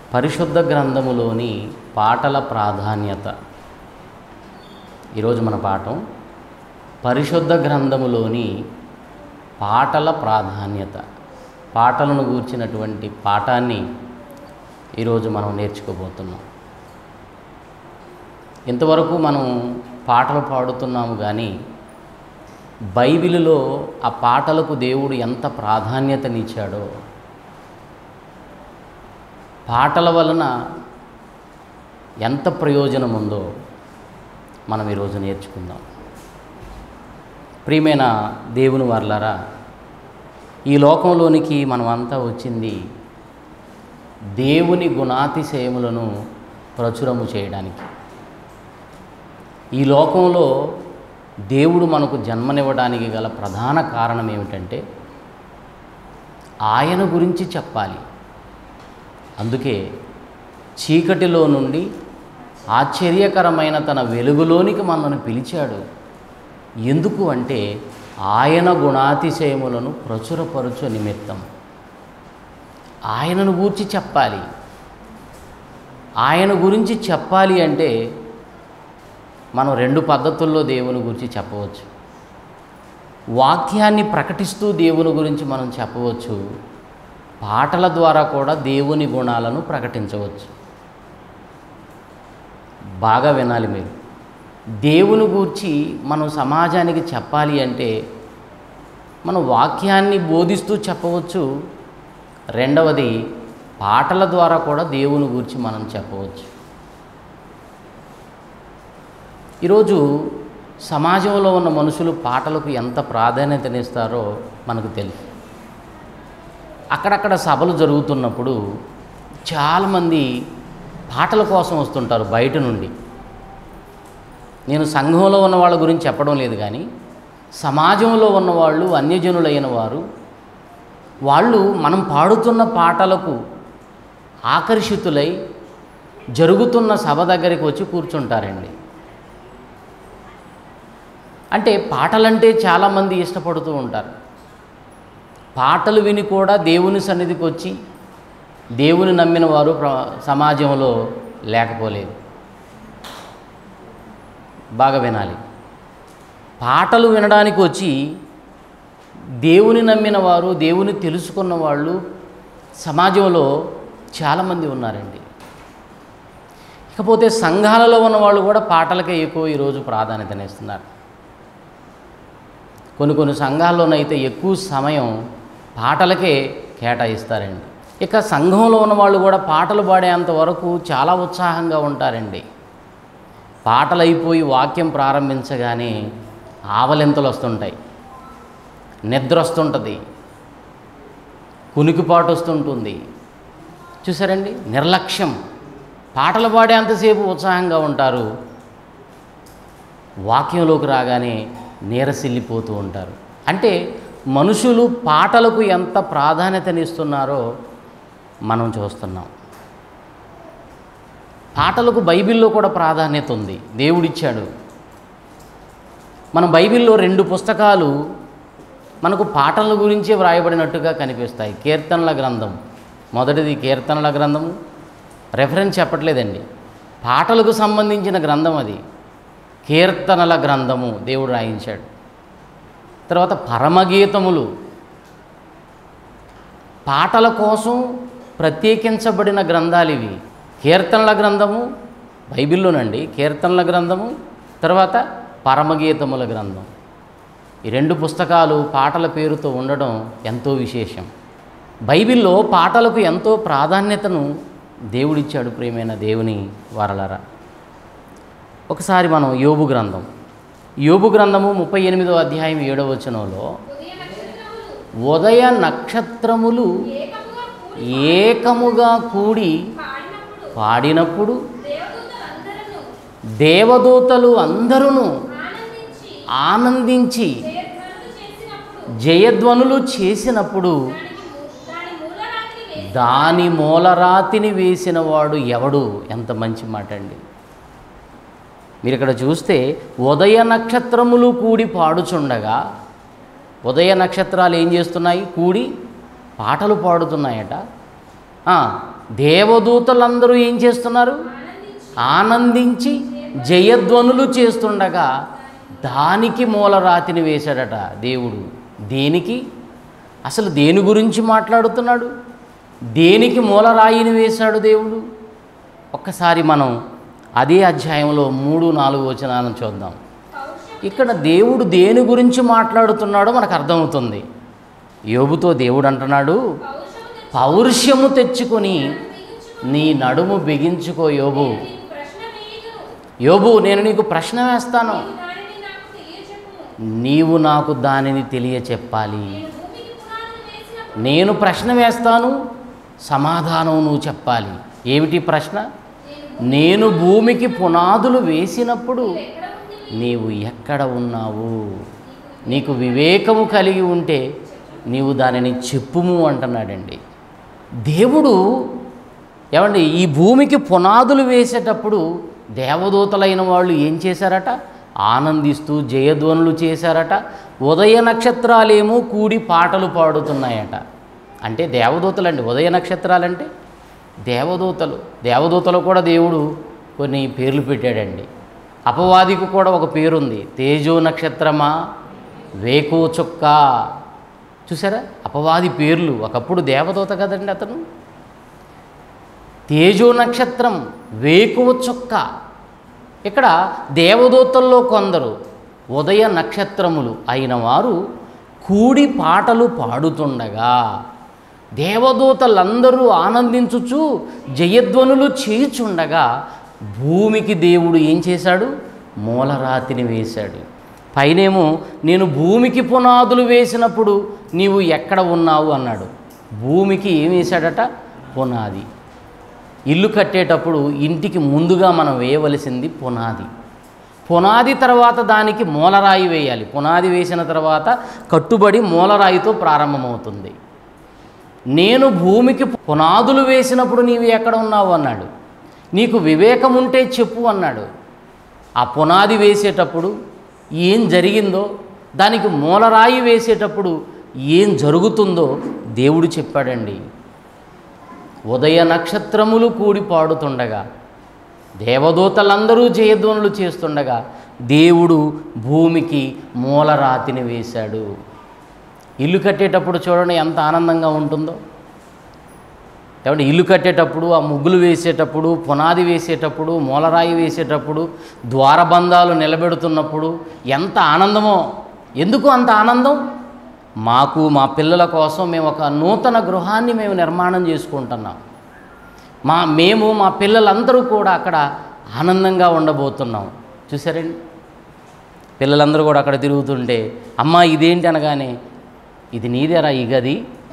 పరిశుద్ధ గ్రంథములోని పాటల ప్రాధాన్యత ఈరోజు మన పాఠం పరిశుద్ధ గ్రంథములోని పాటల ప్రాధాన్యత పాటలను గూర్చినటువంటి పాఠాన్ని ఈరోజు మనం నేర్చుకోబోతున్నాం ఇంతవరకు మనం పాటలు పాడుతున్నాము కానీ బైబిలులో ఆ పాటలకు దేవుడు ఎంత ప్రాధాన్యతనిచ్చాడో పాటల వలన ఎంత ప్రయోజనం ఉందో మనం ఈరోజు నేర్చుకుందాం ప్రియమైన దేవుని వర్లారా ఈ లోకంలోనికి మనమంతా వచ్చింది దేవుని గుణాతిశయములను ప్రచురము చేయడానికి ఈ లోకంలో దేవుడు మనకు జన్మనివ్వడానికి గల ప్రధాన కారణం ఏమిటంటే ఆయన గురించి చెప్పాలి అందుకే చీకటిలో నుండి ఆశ్చర్యకరమైన తన వెలుగులోనికి మనల్ని పిలిచాడు ఎందుకు అంటే ఆయన గుణాతిశయములను ప్రచురపరచు నిమిత్తం ఆయనను గూర్చి చెప్పాలి ఆయన గురించి చెప్పాలి అంటే మనం రెండు పద్ధతుల్లో దేవుని గురించి చెప్పవచ్చు వాక్యాన్ని ప్రకటిస్తూ దేవుని గురించి మనం చెప్పవచ్చు పాటల ద్వారా కూడా దేవుని గుణాలను ప్రకటించవచ్చు బాగా వినాలి మీరు దేవుని గూర్చి మనం సమాజానికి చెప్పాలి అంటే మనం వాక్యాన్ని బోధిస్తూ చెప్పవచ్చు రెండవది పాటల ద్వారా కూడా దేవుని గురించి మనం చెప్పవచ్చు ఈరోజు సమాజంలో ఉన్న మనుషులు పాటలకు ఎంత ప్రాధాన్యతనిస్తారో మనకు తెలుసు అక్కడక్కడ సభలు జరుగుతున్నప్పుడు చాలామంది పాటల కోసం వస్తుంటారు బయట నుండి నేను సంఘంలో ఉన్న వాళ్ళ గురించి చెప్పడం లేదు కానీ సమాజంలో ఉన్నవాళ్ళు అన్యజనులైన వారు వాళ్ళు మనం పాడుతున్న పాటలకు ఆకర్షితులై జరుగుతున్న సభ దగ్గరికి వచ్చి కూర్చుంటారండి అంటే పాటలంటే చాలామంది ఇష్టపడుతూ ఉంటారు పాటలు విని కూడా దేవుని సన్నిధికి వచ్చి దేవుని నమ్మిన వారు ప్ర- సమాజంలో లేకపోలేదు బాగా వినాలి పాటలు వినడానికి వచ్చి దేవుని నమ్మిన వారు దేవుని తెలుసుకున్న వాళ్ళు సమాజంలో చాలామంది ఉన్నారండి ఇకపోతే సంఘాలలో ఉన్న వాళ్ళు కూడా పాటలకే ఎక్కువ ఈరోజు ప్రాధాన్యతనిస్తున్నారు కొన్ని కొన్ని సంఘాల్లోనైతే ఎక్కువ సమయం పాటలకే కేటాయిస్తారండి ఇక సంఘంలో ఉన్న వాళ్ళు కూడా పాటలు పాడేంత వరకు చాలా ఉత్సాహంగా ఉంటారండి పాటలు అయిపోయి వాక్యం ప్రారంభించగానే ఆవలింతలు వస్తుంటాయి నిద్ర వస్తుంటుంది కునికిపాటు వస్తుంటుంది చూసారండి నిర్లక్ష్యం పాటలు పాడేంతసేపు ఉత్సాహంగా ఉంటారు వాక్యంలోకి రాగానే నీరసిల్లిపోతూ ఉంటారు అంటే మనుషులు పాటలకు ఎంత ప్రాధాన్యతనిస్తున్నారో మనం చూస్తున్నాం పాటలకు బైబిల్లో కూడా ప్రాధాన్యత ఉంది దేవుడిచ్చాడు మన బైబిల్లో రెండు పుస్తకాలు మనకు పాటల గురించే వ్రాయబడినట్టుగా కనిపిస్తాయి కీర్తనల గ్రంథం మొదటిది కీర్తనల గ్రంథము రెఫరెన్స్ చెప్పట్లేదండి పాటలకు సంబంధించిన గ్రంథం అది కీర్తనల గ్రంథము దేవుడు రాయించాడు తర్వాత పరమగీతములు పాటల కోసం ప్రత్యేకించబడిన గ్రంథాలు ఇవి కీర్తనల గ్రంథము బైబిల్లోనండి కీర్తనల గ్రంథము తర్వాత పరమగీతముల గ్రంథం ఈ రెండు పుస్తకాలు పాటల పేరుతో ఉండడం ఎంతో విశేషం బైబిల్లో పాటలకు ఎంతో ప్రాధాన్యతను దేవుడిచ్చాడు ప్రియమైన దేవుని వారలరా ఒకసారి మనం యోబు గ్రంథం యోబు గ్రంథము ముప్పై ఎనిమిదో అధ్యాయం ఏడవ వచనంలో ఉదయ నక్షత్రములు ఉదయ నక్షత్రములు ఏకముగా కూడి ఏకముగా కూడి పాడినప్పుడు పాడినప్పుడు దేవదూతలందరూ దేవదూతలు అందరూ ఆనందించి ఆనందించి జయధ్వనులు చేసినప్పుడు జయధ్వనులు చేసినప్పుడు దానికి ము- దాని మూలరాత్రి వేసి దాని మూలరాతిని వేసిన వాడు ఎవడు ఎంత మంచి మాట అండి మీరు ఇక్కడ చూస్తే ఉదయ నక్షత్రములు కూడి పాడుచుండగా ఉదయ నక్షత్రాలు ఏం చేస్తున్నాయి కూడి పాటలు పాడుతున్నాయట ఆ, దేవదూతలందరూ ఏం చేస్తున్నారు ఆనందించి జయధ్వనులు చేస్తుండగా దానికి మూలరాతిని వేశాడట దేవుడు దేనికి అసలు దేని గురించి మాట్లాడుతున్నాడు దేనికి మూలరాయిని వేశాడు దేవుడు ఒక్కసారి మనం అదే అధ్యాయంలో మూడు నాలుగు వచనాలను చూద్దాం ఇక్కడ దేవుడు దేని గురించి మాట్లాడుతున్నాడో మనకు అర్థమవుతుంది యోబుతో దేవుడు అంటున్నాడు పౌరుషము తెచ్చుకొని నీ నడుము బిగించుకో యోబు ప్రశ్న వేయుదును యోబు నేను నీకు ప్రశ్న వేస్తాను దానిని నాకు తెలియచెప్పుము నీవు నాకు దానిని తెలియచెప్పాలి నేను భూమికి పునాదులు వేసినప్పుడు నేను ప్రశ్న వేస్తాను సమాధానం నువ్వు చెప్పాలి ఏమిటి ప్రశ్న నేను భూమికి పునాదులు వేసినప్పుడు ఎక్కడ ఉంది నీవు ఎక్కడ ఉన్నావు నీకు వివేకము కలిగి ఉంటే నీవు దానిని చెప్పుము అంటున్నాడండి దేవుడు ఏమండి ఈ భూమికి పునాదులు వేసేటప్పుడు దేవదూతలైన వాళ్ళు ఏం చేశారట ఆనందిస్తూ జయధ్వనులు చేశారట ఉదయ నక్షత్రాలేమో కూడి పాటలు పాడుతున్నాయట అంటే దేవదూతలండి ఉదయ నక్షత్రాలంటే దేవదూతలు దేవదూతలు కూడా దేవుడు కొన్ని పేర్లు పెట్టాడండి అపవాదికి కూడా ఒక పేరుంది తేజో నక్షత్రమా వేకో చుక్క చూసారా అపవాది పేర్లు ఒకప్పుడు దేవదూత కదండి అతను తేజో నక్షత్రం వేకువ చుక్క ఇక్కడ దేవదూతల్లో కొందరు ఉదయ నక్షత్రములు అయిన వారు కూడి పాటలు పాడుతుండగా దేవదూతలందరూ ఆనందించుచు జయధ్వనులు చేయుచుండగా భూమికి దేవుడు ఏం చేశాడు మూలరాతిని వేశాడు పైనేమో నేను భూమికి పునాదులు వేసినప్పుడు నీవు ఎక్కడ ఉన్నావు అన్నాడు భూమికి ఏం వేశాడట పునాది ఇల్లు కట్టేటప్పుడు ఇంటికి ముందుగా మనం వేయవలసింది పునాది పునాది తర్వాత దానికి మూలరాయి వేయాలి పునాది వేసిన తర్వాత కట్టుబడి మూలరాయితో ప్రారంభమవుతుంది నేను భూమికి పునాదులు వేసినప్పుడు నీవు ఎక్కడ ఉన్నావు అన్నాడు నీకు వివేకం ఉంటే చెప్పు అన్నాడు ఆ పునాది వేసేటప్పుడు ఏం జరిగిందో దానికి మూలరాయి వేసేటప్పుడు ఏం జరుగుతుందో దేవుడు చెప్పాడండి ఉదయ నక్షత్రములు కూడి పాడుతుండగా దేవదూతలందరూ జయధ్వనులు చేస్తుండగా దేవుడు భూమికి మూలరాతిని వేశాడు ఇల్లు కట్టేటప్పుడు చూడండి ఎంత ఆనందంగా ఉంటుందో ఏమంటే ఇల్లు కట్టేటప్పుడు ఆ ముగ్గులు వేసేటప్పుడు పునాది వేసేటప్పుడు మూలరాయి వేసేటప్పుడు ద్వారబంధాలు నిలబెడుతున్నప్పుడు ఎంత ఆనందమో ఎందుకు అంత ఆనందం మాకు మా పిల్లల కోసం మేము ఒక నూతన గృహాన్ని మేము నిర్మాణం చేసుకుంటున్నాం మా మేము మా పిల్లలందరూ కూడా అక్కడ ఆనందంగా ఉండబోతున్నాం చూసారండి పిల్లలందరూ కూడా అక్కడ తిరుగుతుంటే అమ్మ ఇదేంటి అనగానే ఇది నీదేరా ఈ గది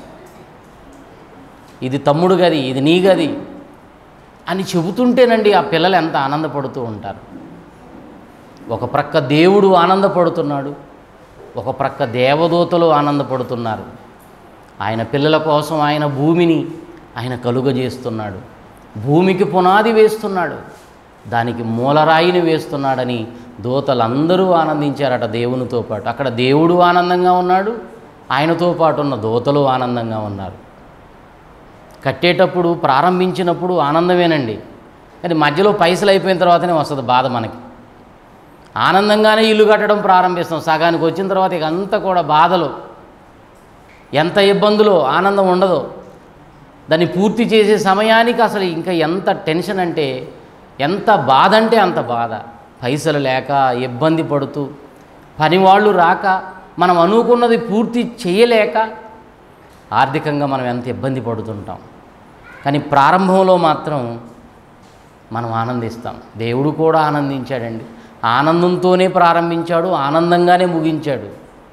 ఇది తమ్ముడు గది ఇది నీ గది అని చెబుతుంటేనండి ఆ పిల్లలు ఎంత ఆనందపడుతూ ఉంటారు ఒక ప్రక్క దేవుడు ఆనందపడుతున్నాడు ఒక ప్రక్క దేవదూతలు ఆనందపడుతున్నారు ఆయన పిల్లల కోసం ఆయన భూమిని ఆయన కలుగజేస్తున్నాడు భూమికి పునాది వేస్తున్నాడు దానికి మూలరాయిని వేస్తున్నాడని దూతలందరూ ఆనందించారట దేవునితో పాటు అక్కడ దేవుడు ఆనందంగా ఉన్నాడు ఆయనతో పాటు ఉన్న దూతలు ఆనందంగా ఉన్నారు కట్టేటప్పుడు ప్రారంభించినప్పుడు ఆనందమేనండి కానీ మధ్యలో పైసలు అయిపోయిన తర్వాతనే వస్తుంది బాధ మనకి ఆనందంగానే ఇల్లు కట్టడం ప్రారంభిస్తాం సగానికి వచ్చిన తర్వాత ఇక అంతా కూడా బాధలు ఎంత ఇబ్బందులో ఆనందం ఉండదో దాన్ని పూర్తి చేసే సమయానికి అసలు ఇంకా ఎంత టెన్షన్ అంటే ఎంత బాధ అంటే అంత బాధ పైసలు లేక ఇబ్బంది పడుతూ పనివాళ్ళు రాక మనం అనుకున్నది పూర్తి చేయలేక ఆర్థికంగా మనం ఎంత ఇబ్బంది పడుతుంటాం కానీ ప్రారంభంలో మాత్రం మనం ఆనందిస్తాం దేవుడు కూడా ఆనందించాడండి ఆనందంతోనే ప్రారంభించాడు ఆనందంగానే ముగించాడు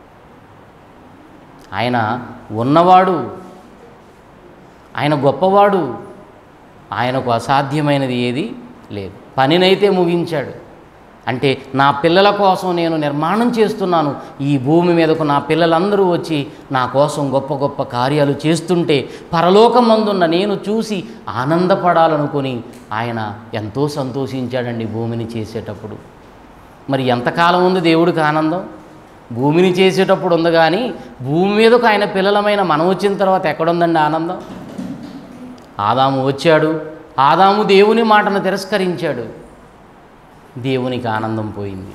ఆయన ఉన్నవాడు ఆయన గొప్పవాడు ఆయనకు అసాధ్యమైనది ఏది లేదు పనినైతే ముగించాడు అంటే నా పిల్లల కోసం నేను నిర్మాణం చేస్తున్నాను ఈ భూమి మీదకు నా పిల్లలందరూ వచ్చి నా కోసం గొప్ప గొప్ప కార్యాలు చేస్తుంటే పరలోకమందున్న నేను చూసి ఆనందపడాలనుకొని ఆయన ఎంతో సంతోషించాడండి భూమిని చేసేటప్పుడు మరి ఎంతకాలం ఉంది దేవుడికి ఆనందం భూమిని చేసేటప్పుడు ఉంది కానీ భూమి మీదకు ఆయన పిల్లలమైన మనం వచ్చిన తర్వాత ఎక్కడుందండి ఆనందం ఆదాము వచ్చాడు ఆదాము దేవుని మాటను తిరస్కరించాడు దేవునికి ఆనందం పోయింది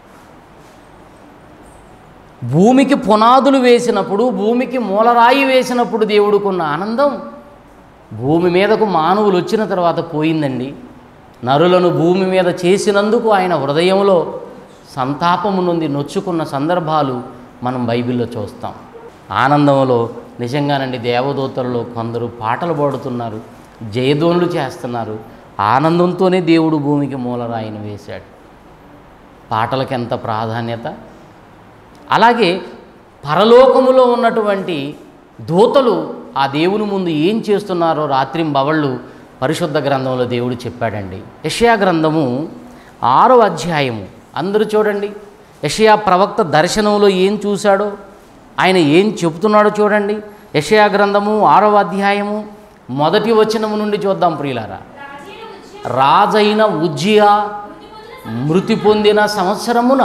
భూమికి పునాదులు వేసినప్పుడు భూమికి మూలరాయి వేసినప్పుడు దేవుడుకున్న ఆనందం భూమి మీదకు మానవులు వచ్చిన తర్వాత పోయిందండి నరులను భూమి మీద చేసినందుకు ఆయన హృదయంలో సంతాపము నుండి నొచ్చుకున్న సందర్భాలు మనం బైబిల్లో చూస్తాం ఆనందంలో నిజంగానండి దేవదూతలలో కొందరు పాటలు పాడుతున్నారు జయధ్వనులు చేస్తున్నారు ఆనందంతోనే దేవుడు భూమికి మూలరాయిని వేశాడు పాటలకు ఎంత ప్రాధాన్యత అలాగే పరలోకములో ఉన్నటువంటి దూతలు ఆ దేవుని ముందు ఏం చేస్తున్నారో రాత్రింబవళ్ళు పరిశుద్ధ గ్రంథంలో దేవుడు చెప్పాడండి యషయా గ్రంథము ఆరో అధ్యాయము అందరూ చూడండి యషయా ప్రవక్త దర్శనంలో ఏం చూశాడో ఆయన ఏం చెబుతున్నాడో చూడండి యషయా గ్రంథము ఆరో అధ్యాయము మొదటి వచనము నుండి చూద్దాం ప్రియులారా రాజైన ఉజ్జయ రాజైన ఉజ్జియా మృతి పొందిన మృతి పొందిన సంవత్సరమున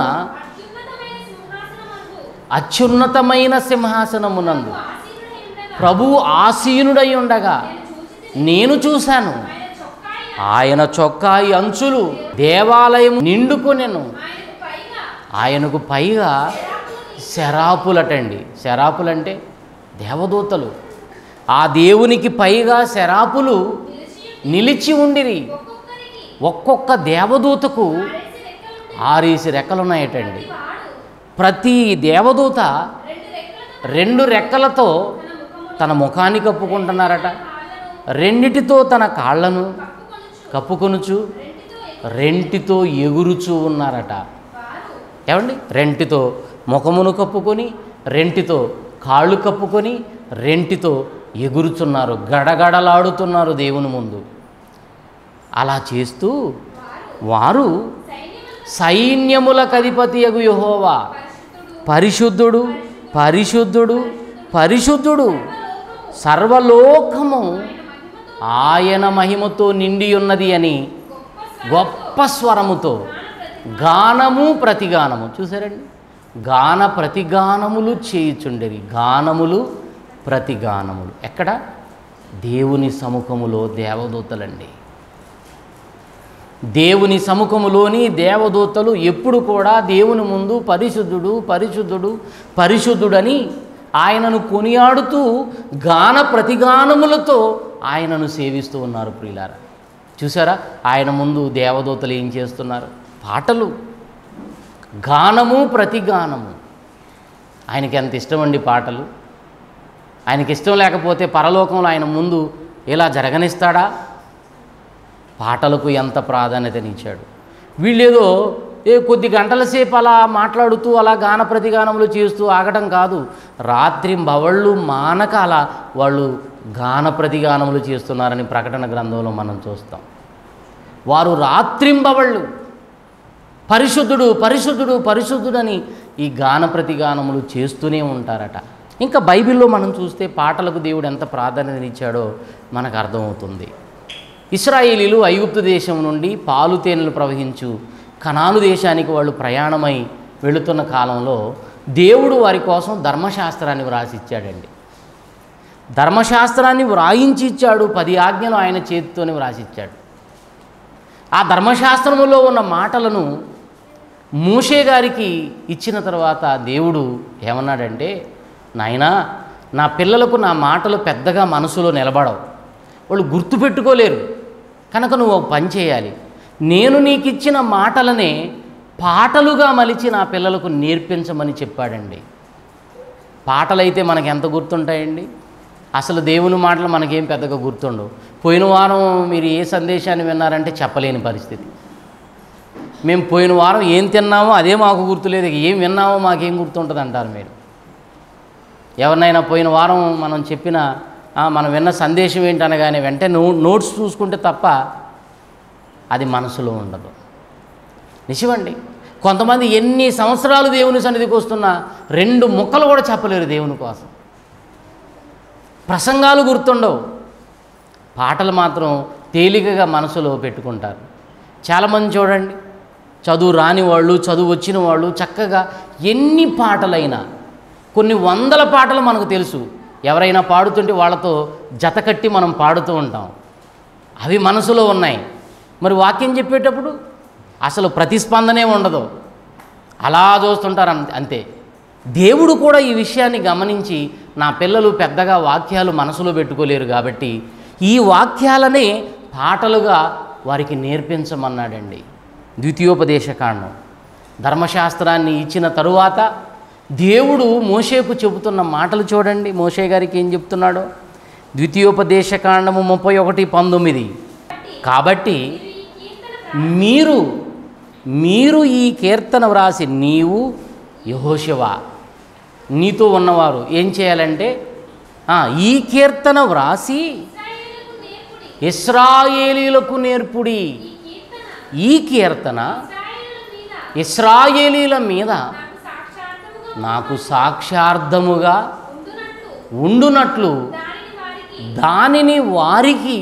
అత్యున్నతమైన సింహాసనమందు అత్యున్నతమైన సింహాసనమునందు ఆసీనుడై ఉండగా ప్రభువు ఆసీనుడై ఉండగా నేను చూచితిని. నేను చూశాను ఆయన చొక్కాయి ఆయన చొక్కాయి అంచులు దేవాలయం నిండుకొనెను ఆయనకు పైగా ఆయనకు పైగా శరాపులను శరాపులటండి శరాపులంటే దేవదూతలు ఆ దేవునికి పైగా శరాపులు నిలిచి నిలిచి ఉండిరి ఒక్కొక్కరికి ఒక్కొక్క దేవదూతకు ఆరేసి రెక్కలు ఆరేసి రెక్కలున్నాయటండి వాడు ప్రతి దేవదూత రెండు రెక్కలతో రెండు రెక్కలతో తన ముఖము తన ముఖాన్ని కప్పుకుంటున్నారట కాళ్ళను రెండిటితో తన కాళ్ళను కప్పుకొనుచు కప్పుకొనుచు రెంటితో రెంటితో ఎగురుచూ ఉన్నారట వారు ఏమండి రెంటితో ముఖమును కప్పుకొని రెంటితో కాళ్ళు కప్పుకొని రెంటితో ఎగురుచున్నారు గడగడలాడుతున్నారు దేవుని ముందు అలా చేస్తూ వారు వారు సైన్యములకు సైన్యములకు అధిపతి యగు యెహోవా పరిశుద్ధుడు పరిశుద్ధుడు పరిశుద్ధుడు పరిశుద్ధుడు సర్వలోకము సర్వలోకము ఆయన మహిమతో ఆయన మహిమతో నిండి ఉన్నది అని గొప్ప గొప్ప స్వరముతో ప్రతి గానము ప్రతిగానము చూసారండి గాన ప్రతిగానములు చేయుచుండేవి గానములు ప్రతిగానములు ఎక్కడ దేవుని సముఖములో దేవదూతలండి దేవుని సముఖములోని దేవదూతలు ఎప్పుడు కూడా దేవుని ముందు పరిశుద్ధుడు పరిశుద్ధుడు పరిశుద్ధుడని ఆయనను కొనియాడుతూ గాన ప్రతిగానములతో ఆయనను సేవిస్తూ ఉన్నారు ప్రియులారా చూసారా ఆయన ముందు దేవదూతలు ఏం చేస్తున్నారు పాటలు గానము ప్రతిగానము ఆయనకి ఎంత ఇష్టమండి పాటలు ఆయనకి ఇష్టం లేకపోతే పరలోకంలో ఆయన ముందు ఇలా జరగనిస్తాడా పాటలకు ఎంత ప్రాధాన్యతనిచ్చాడు వీళ్ళేదో ఏ కొద్ది గంటల సేపు అలా మాట్లాడుతూ అలా గాన ప్రతిగానములు చేస్తూ ఆగటం కాదు రాత్రి బవళ్ళు మానక అలా వాళ్ళు గాన ప్రతిగానములు చేస్తున్నారని ప్రకటన గ్రంథంలో మనం చూస్తాం వారు రాత్రింబవళ్ళు పరిశుద్ధుడు పరిశుద్ధుడు పరిశుద్ధుడని ఈ గాన ప్రతిగానములు చేస్తూనే ఉంటారట ఇంకా బైబిల్లో మనం చూస్తే పాటలకు దేవుడు ఎంత ప్రాధాన్యతనిచ్చాడో మనకు అర్థమవుతుంది ఇస్రాయేలీలు ఐగుప్తు దేశం నుండి పాలు తేనెలు ప్రవహించు కనాను దేశానికి వాళ్ళు ప్రయాణమై వెళుతున్న కాలంలో దేవుడు వారి కోసం ధర్మశాస్త్రాన్ని వ్రాసిచ్చాడండి ధర్మశాస్త్రాన్ని వ్రాయించి ఇచ్చాడు పది ఆజ్ఞలు ఆయన చేతితోనే వ్రాసిచ్చాడు ఆ ధర్మశాస్త్రములో ఉన్న మాటలను మూషే గారికి ఇచ్చిన తర్వాత దేవుడు ఏమన్నాడంటే నాయనా నా పిల్లలకు నా మాటలు పెద్దగా మనసులో నిలబడవు వాళ్ళు గుర్తుపెట్టుకోలేరు కనుక నువ్వు ఒక పని చేయాలి నేను నీకు ఇచ్చిన మాటలనే పాటలుగా మలిచి నా పిల్లలకు నేర్పించమని చెప్పాడండి పాటలైతే మనకి ఎంత గుర్తుంటాయండి అసలు దేవుని మాటలు మనకేం పెద్దగా గుర్తుండవు పోయిన వారం మీరు ఏ సందేశాన్ని విన్నారంటే చెప్పలేని పరిస్థితి మేము పోయిన వారం ఏం తిన్నామో అదే మాకు గుర్తులేదు ఇక ఏం విన్నామో మాకేం గుర్తుంటుంది అంటారు మీరు ఎవరినైనా పోయిన వారం మనం చెప్పిన ఆ, మనం విన్న సందేశం ఏంటనగానే వెంటనే నో నోట్స్ చూసుకుంటే తప్ప అది మనసులో ఉండదు నిజమండి కొంతమంది ఎన్ని సంవత్సరాలు దేవుని సన్నిధికి వస్తున్నా రెండు ముక్కలు కూడా చెప్పలేరు దేవుని కోసం ప్రసంగాలు గుర్తుండవు పాటలు మాత్రం తేలికగా మనసులో పెట్టుకుంటారు చాలామంది చూడండి చదువు రాని వాళ్ళు చదువు వచ్చిన వాళ్ళు చక్కగా ఎన్ని పాటలైనా కొన్ని వందల పాటలు మనకు తెలుసు ఎవరైనా పాడుతుంటే వాళ్ళతో జత కట్టి మనం పాడుతూ ఉంటాం అవి మనసులో ఉన్నాయి మరి వాక్యం చెప్పేటప్పుడు అసలు ప్రతిస్పందనే ఉండదు అలా చూస్తుంటారు అం- అంతే దేవుడు కూడా ఈ విషయాన్ని గమనించి నా పిల్లలు పెద్దగా వాక్యాలు మనసులో పెట్టుకోలేరు కాబట్టి ఈ వాక్యాలనే పాటలుగా వారికి నేర్పించమన్నాడండి ద్వితీయోపదేశ కాండం ధర్మశాస్త్రాన్ని ఇచ్చిన తరువాత దేవుడు మోషేకు చెబుతున్న మాటలు చూడండి మోషే గారికి ఏం చెప్తున్నాడో ద్వితీయోపదేశ కాండము ముప్పై ఒకటి పంతొమ్మిది కాబట్టి మీరు మీరు ఈ కీర్తన వ్రాసి నీవు యహోశివ నీతో ఉన్నవారు ఏం చేయాలంటే ఆ, ఈ కీర్తన వ్రాసి ఇశ్రాయేలుకు నేర్పుడి ఇస్రాయేలీలకు నేర్పుడి ఈ కీర్తన ఈ కీర్తన ఇశ్రాయేలు మీద ఇస్రాయేలీల మీద నాకు సాక్షాత్తుగా నాకు సాక్షార్థముగా ఉండునట్లు ఉండునట్లు దానిని వారికి దానిని వారికి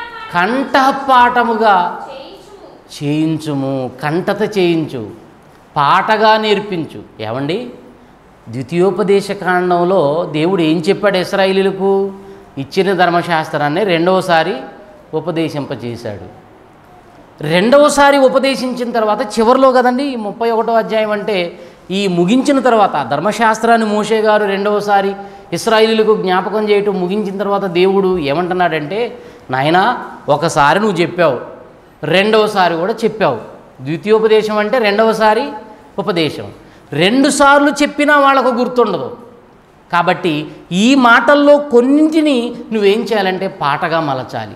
కంఠపాఠముగా చేయించుము చేయించుము కంటత చేయించు పాటగా నేర్పించు ఏమండి ద్వితీయోపదేశ కాండంలో దేవుడు ఏం చెప్పాడు ఇస్రాయిలీలకు ఇచ్చిన ధర్మశాస్త్రాన్ని రెండవసారి ఉపదేశింపచేశాడు రెండవసారి ఉపదేశించిన తర్వాత చివరిలో కదండి ఈ ముప్పై ఒకటో అధ్యాయం అంటే ఈ ముగించిన తర్వాత ధర్మశాస్త్రాన్ని మోషే గారు రెండవసారి ఇస్రాయిలీలకు జ్ఞాపకం చేయటం ముగించిన తర్వాత దేవుడు ఏమంటున్నాడంటే నాయనా ఒకసారి నువ్వు చెప్పావు రెండవసారి కూడా చెప్పావు ద్వితీయోపదేశం అంటే రెండవసారి ఉపదేశం రెండుసార్లు చెప్పినా వాళ్ళకు గుర్తుండదు కాబట్టి ఈ మాటల్లో కొన్నింటిని నువ్వేం చేయాలంటే పాటగా మలచాలి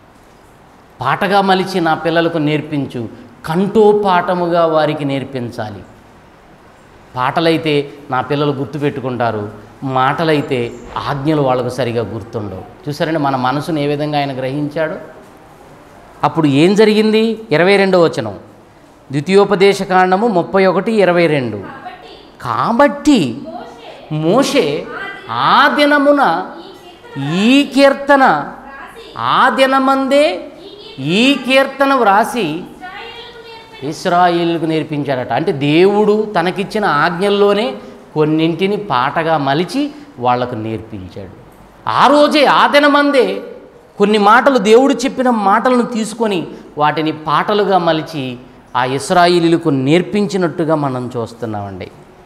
పాటగా మలిచి నా పిల్లలకు నేర్పించు కంఠోపాఠముగా వారికి నేర్పించాలి పాటలైతే నా పిల్లలు గుర్తుపెట్టుకుంటారు మాటలైతే ఆజ్ఞలు వాళ్ళకు సరిగా గుర్తుండవు చూసారండి మన మనసును ఏ విధంగా ఆయన గ్రహించాడు అప్పుడు ఏం జరిగింది ఇరవై రెండో వచనం ద్వితీయోపదేశ కాండము ముప్పై ఒకటి ఇరవై రెండు కాబట్టి కాబట్టి మోషే మోషే ఆ దినమున ఈ కీర్తన ఈ కీర్తన రాసి ఆ దినమందే ఈ కీర్తన వ్రాసి ఇశ్రాయేలుకు నేర్పి ఇస్రాయిల్కు నేర్పించాడట అంటే దేవుడు తనకిచ్చిన ఆజ్ఞల్లోనే కొన్నింటిని పాటగా మలిచి వాళ్లకు నేర్పించాడు ఆ రోజే ఆ దినమందే కొన్ని మాటలు దేవుడు చెప్పిన మాటలను తీసుకొని వాటిని పాటలుగా మలిచి ఆ ఇస్రాయిలీలకు నేర్పించినట్టుగా మనం చూస్తున్నామండి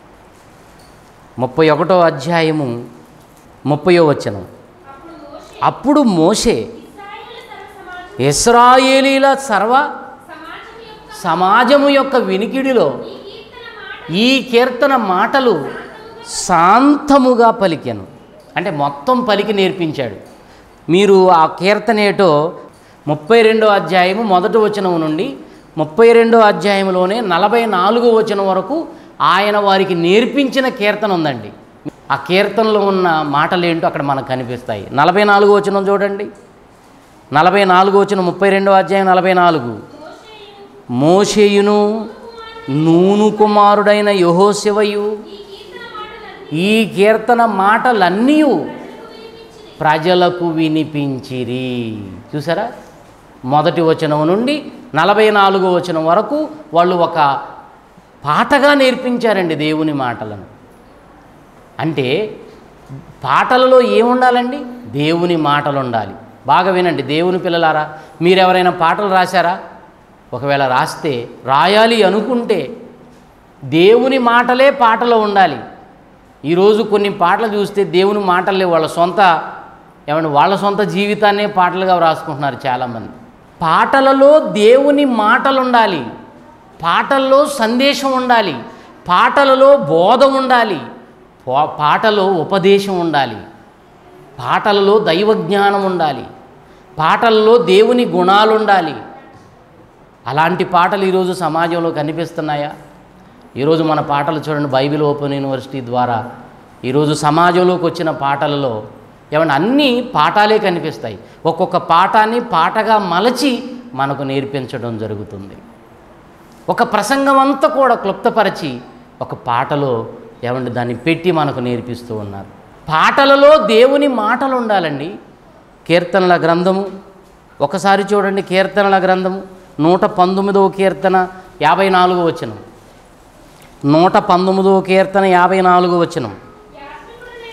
ముప్పై ఒకటో అధ్యాయము ముప్పయో వచనం అప్పుడు మోషే అప్పుడు మోషే ఇశ్రాయేలు సర్వ ఇస్రాయేలీల సర్వ సమాజం యొక్క సమాజము యొక్క వినికిడిలో ఈ కీర్తన మాట ఈ కీర్తన మాటలు శాంతముగా పలికాను అంటే మొత్తం పలికి నేర్పించాడు మీరు ఆ కీర్తన ఏటో ముప్పై రెండో అధ్యాయము మొదటి వచనం నుండి ముప్పై రెండో అధ్యాయంలోనే నలభై నాలుగో వచనం వరకు ఆయన వారికి నేర్పించిన కీర్తన ఉందండి ఆ కీర్తనలో ఉన్న మాటలు ఏంటో అక్కడ మనకు కనిపిస్తాయి నలభై నాలుగో వచనం చూడండి నలభై నాలుగో వచనం ముప్పై రెండో అధ్యాయం నలభై నాలుగు మోషేయును నూను కుమారుడైన యహోశివయు ఈ కీర్తన మాటలన్నీ ఈ కీర్తన మాటలన్నీ ప్రజలకు వినిపించిరి చూసారా మొదటి వచనం నుండి నలభై నాలుగో వచనం వరకు వాళ్ళు ఒక పాటగా నేర్పించారండి దేవుని మాటలను అంటే పాటలలో ఏముండాలండి దేవుని మాటలు ఉండాలి బాగా వినండి దేవుని పిల్లలారా మీరెవరైనా పాటలు రాశారా ఒకవేళ రాస్తే రాయాలి అనుకుంటే దేవుని మాటలే పాటలో ఉండాలి ఈరోజు కొన్ని పాటలు చూస్తే దేవుని మాటలే వాళ్ళ సొంత ఏమంటే వాళ్ళ సొంత జీవితాన్నే పాటలుగా రాసుకుంటున్నారు చాలామంది పాటలలో దేవుని మాటలు ఉండాలి పాటల్లో సందేశం ఉండాలి పాటలలో బోధ ఉండాలి పా- పాటలో ఉపదేశం ఉండాలి పాటలలో దైవ జ్ఞానం ఉండాలి పాటల్లో దేవుని గుణాలు ఉండాలి అలాంటి పాటలు ఈరోజు సమాజంలో కనిపిస్తున్నాయా ఈరోజు మన పాటలు చూడండి బైబిల్ ఓపెన్ యూనివర్సిటీ ద్వారా ఈరోజు సమాజంలోకి వచ్చిన పాటలలో ఏమన్నా అన్నీ పాఠాలే కనిపిస్తాయి ఒక్కొక్క పాఠాన్ని పాటగా మలచి మనకు నేర్పించడం జరుగుతుంది ఒక ప్రసంగం అంతా కూడా క్లుప్తపరిచి ఒక పాటలో ఏమండి దాన్ని పెట్టి మనకు నేర్పిస్తూ ఉన్నారు పాటలలో దేవుని మాటలు ఉండాలండి కీర్తనల గ్రంథము ఒకసారి చూడండి కీర్తనల గ్రంథము నూట పంతొమ్మిదవ కీర్తన యాభై నాలుగో వచనం నూట పంతొమ్మిదవ కీర్తన యాభై నాలుగో వచనం యాత్రికుడనైన నేను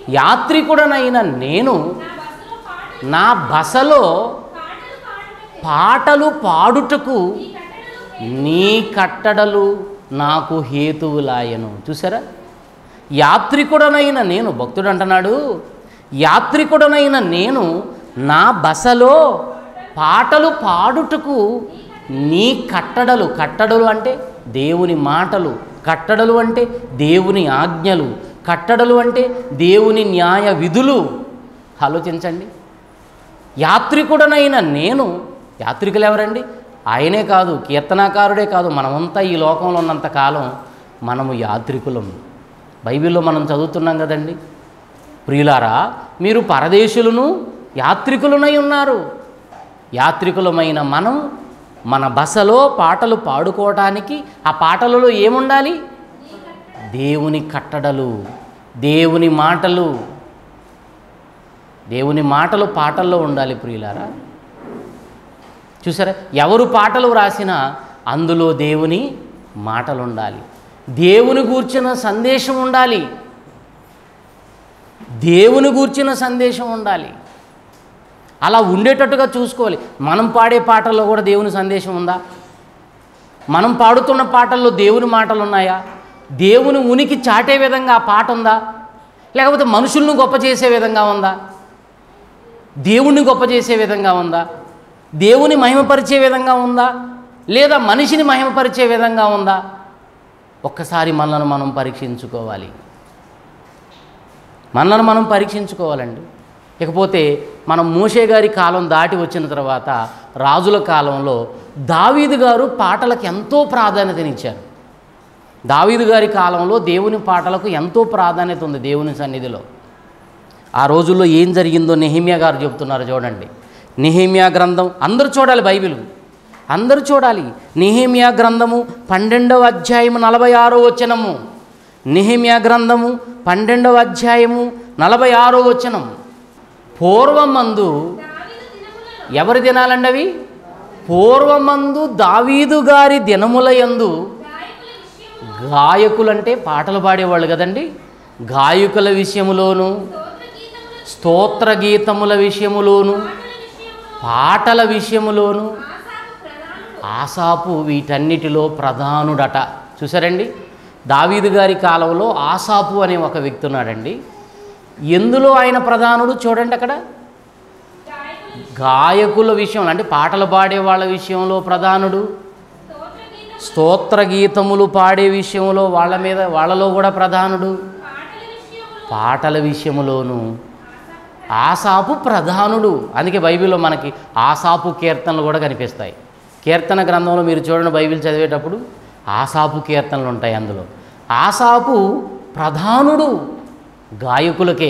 యాత్రికుడనైన నేను నా బస్సులో నా బసలో పాటలు పాటలు పాటలు పాడుటకు పాటలు పాడుటకు ఈ కట్టడలు నీ కట్టడలు నాకు హేతువులాయను చూసారా యాత్రికుడనైన నేను భక్తుడు అంటున్నాడు యాత్రికుడనైన నేను నా బసలో పాటలు పాడుటకు నీ కట్టడలు కట్టడలు అంటే దేవుని మాటలు కట్టడలు అంటే దేవుని ఆజ్ఞలు కట్టడలు అంటే దేవుని న్యాయ విధులు ఆలోచించండి యాత్రికుడనైన నేను యాత్రికులు ఎవరండి ఆయనే కాదు కీర్తనాకారుడే కాదు మనమంతా ఈ లోకంలో ఉన్నంత కాలం మనము యాత్రికులం బైబిల్లో మనం చదువుతున్నాం కదండి ప్రియులారా మీరు పరదేశులను యాత్రికులనై ఉన్నారు యాత్రికులమైన మనం మన బసలో పాటలు పాడుకోవటానికి ఆ పాటలలో ఏముండాలి దేవుని కట్టడలు దేవుని మాటలు దేవుని మాటలు పాటల్లో ఉండాలి ప్రియులారా చూసారా ఎవరు పాటలు వ్రాసినా అందులో దేవుని మాటలు ఉండాలి దేవుని గూర్చిన సందేశం ఉండాలి దేవుని గూర్చిన సందేశం ఉండాలి అలా ఉండేటట్టుగా చూసుకోవాలి మనం పాడే పాటల్లో కూడా దేవుని సందేశం ఉందా మనం పాడుతున్న పాటల్లో దేవుని మాటలు ఉన్నాయా దేవుని ఉనికి చాటే విధంగా ఆ పాట ఉందా లేకపోతే మనుషులను గొప్ప చేసే విధంగా ఉందా దేవుణ్ణి గొప్ప చేసే విధంగా ఉందా దేవుని మహిమపరిచే విధంగా ఉందా లేదా మనిషిని మహిమపరిచే విధంగా ఉందా ఒక్కసారి మనలను మనం పరీక్షించుకోవాలి మనలను మనం పరీక్షించుకోవాలండి ఇకపోతే మనం మోషే గారి కాలం దాటి వచ్చిన తర్వాత రాజుల కాలంలో దావీదు గారు పాటలకు ఎంతో ప్రాధాన్యతనిచ్చారు దావీదు గారి కాలంలో దేవుని పాటలకు ఎంతో ప్రాధాన్యత ఉంది దేవుని సన్నిధిలో ఆ రోజుల్లో ఏం జరిగిందో నెహిమియా గారు చెబుతున్నారు చూడండి నెహిమియా గ్రంథం అందరూ చూడాలి బైబిల్ అందరూ చూడాలి నెహిమియా గ్రంథము పన్నెండవ అధ్యాయము నలభై ఆరో వచనము నెహిమియా గ్రంథము పన్నెండవ అధ్యాయము నలభై ఆరో వచనం పూర్వమందు దావీదు దినములలో ఎవరి దినాలండి అవి పూర్వమందు దావీదు గారి దినముల యందు గాయకుల విషయము గాయకులంటే పాటలు పాడేవాళ్ళు కదండి గాయకుల విషయములోను స్తోత్ర స్తోత్ర గీతముల గీతముల విషయములోను పాటల విషయములో పాటల విషయములోను ఆసాపు ప్రధానుడు ఆసాపు వీటన్నిటిలో ప్రధానుడట చూసారండి దావీదు గారి కాలంలో ఆసాపు అనే ఒక వ్యక్తి ఉన్నాడండి ఎందులో ఆయన ప్రధానుడు చూడండి అక్కడ గాయకుల గాయకుల విషయంలో అంటే పాటలు పాడే వాళ్ళ విషయంలో ప్రధానుడు స్తోత్ర గీతములు స్తోత్ర గీతములు పాడే విషయంలో వాళ్ళ మీద వాళ్ళలో కూడా ప్రధానుడు పాటల విషయములో పాటల విషయములోను ఆసాపు ప్రధానుడు అందుకే బైబిల్లో మనకి ఆసాపు కీర్తనలు కూడా కనిపిస్తాయి కీర్తన గ్రంథంలో మీరు చూడండి బైబిల్ చదివేటప్పుడు ఆసాపు కీర్తనలు ఉంటాయి అందులో ఆసాపు ప్రధానుడు గాయకులకే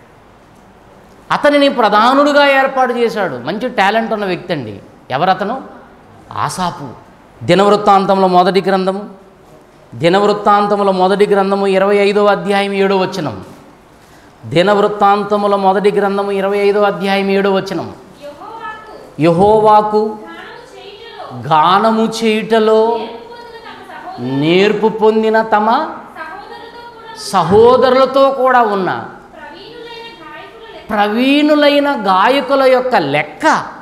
అతనిని ప్రధానుడుగా ఏర్పాటు చేశాడు మంచి టాలెంట్ ఉన్న వ్యక్తి అండి ఎవరతను ఆసాపు దినవృత్తాంతంలో మొదటి గ్రంథము దినవృత్తాంతముల మొదటి గ్రంథము ఇరవై ఐదవ అధ్యాయం ఏడో వచనం దినవృత్తాంతముల మొదటి గ్రంథము ఇరవై ఐదవ అధ్యాయం ఏడో వచనం యెహోవాకు యహోవాకు గానము చేయుటలో గానము చేయుటలో నేర్పు పొందిన తమ నేర్పు పొందిన తమ సహోదరులతో సహోదరులతో కూడా కూడా ఉన్న ప్రవీణులైన గాయకుల లెక్క ప్రవీణులైన గాయకుల యొక్క లెక్క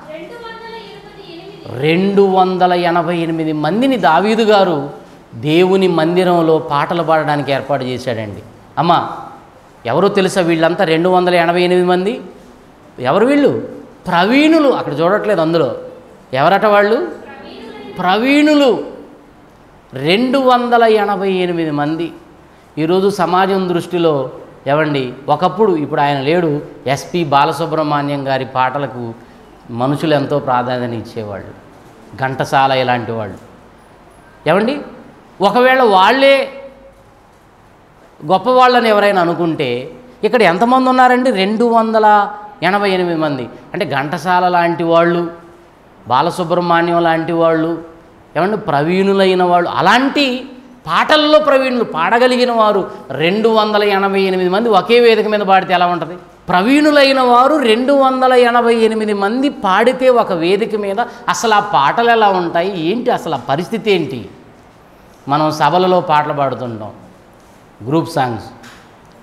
రెండు వందల ఇరవై రెండు వందల ఎనభై ఎనిమిది ఎనిమిది మందిని దావీదు గారు దేవుని మందిరంలో పాటలు పాడడానికి ఏర్పాటు చేశాడండి అమ్మా ఎవరో తెలుసా వీళ్ళంతా రెండు వందల ఎనభై ఎనిమిది మంది ఎవరు వీళ్ళు ప్రవీణులు అక్కడ చూడట్లేదు అందులో ఎవరట వాళ్ళు ప్రవీణులు రెండు వందల ఎనభై ఎనిమిది మంది ఈరోజు సమాజం దృష్టిలో ఎవండి ఒకప్పుడు ఇప్పుడు ఆయన లేడు ఎస్పి బాలసుబ్రహ్మణ్యం గారి పాటలకు మనుషులు ఎంతో ప్రాధాన్యత ఇచ్చేవాళ్ళు ఘంటసాల ఇలాంటి వాళ్ళు ఏమండి ఒకవేళ వాళ్ళే గొప్పవాళ్ళని ఎవరైనా అనుకుంటే ఇక్కడ ఎంతమంది ఉన్నారండి రెండు వందల ఎనభై ఎనిమిది మంది అంటే ఘంటసాల లాంటి వాళ్ళు బాలసుబ్రహ్మణ్యం లాంటి వాళ్ళు ఏమంటే ప్రవీణులైన వాళ్ళు అలాంటి పాటల్లో ప్రవీణులు పాడగలిగిన వారు రెండు వందల ఎనభై ఎనిమిది మంది ఒకే వేదిక మీద పాడితే ఎలా ఉంటుంది ప్రవీణులైన వారు రెండు వందల ఎనభై ఎనిమిది మంది పాడితే ఒక వేదిక మీద అసలు ఆ పాటలు ఎలా ఉంటాయి ఏంటి అసలు ఆ పరిస్థితి ఏంటి మనం సభలలో పాటలు పాడుతుంటాం గ్రూప్ సాంగ్స్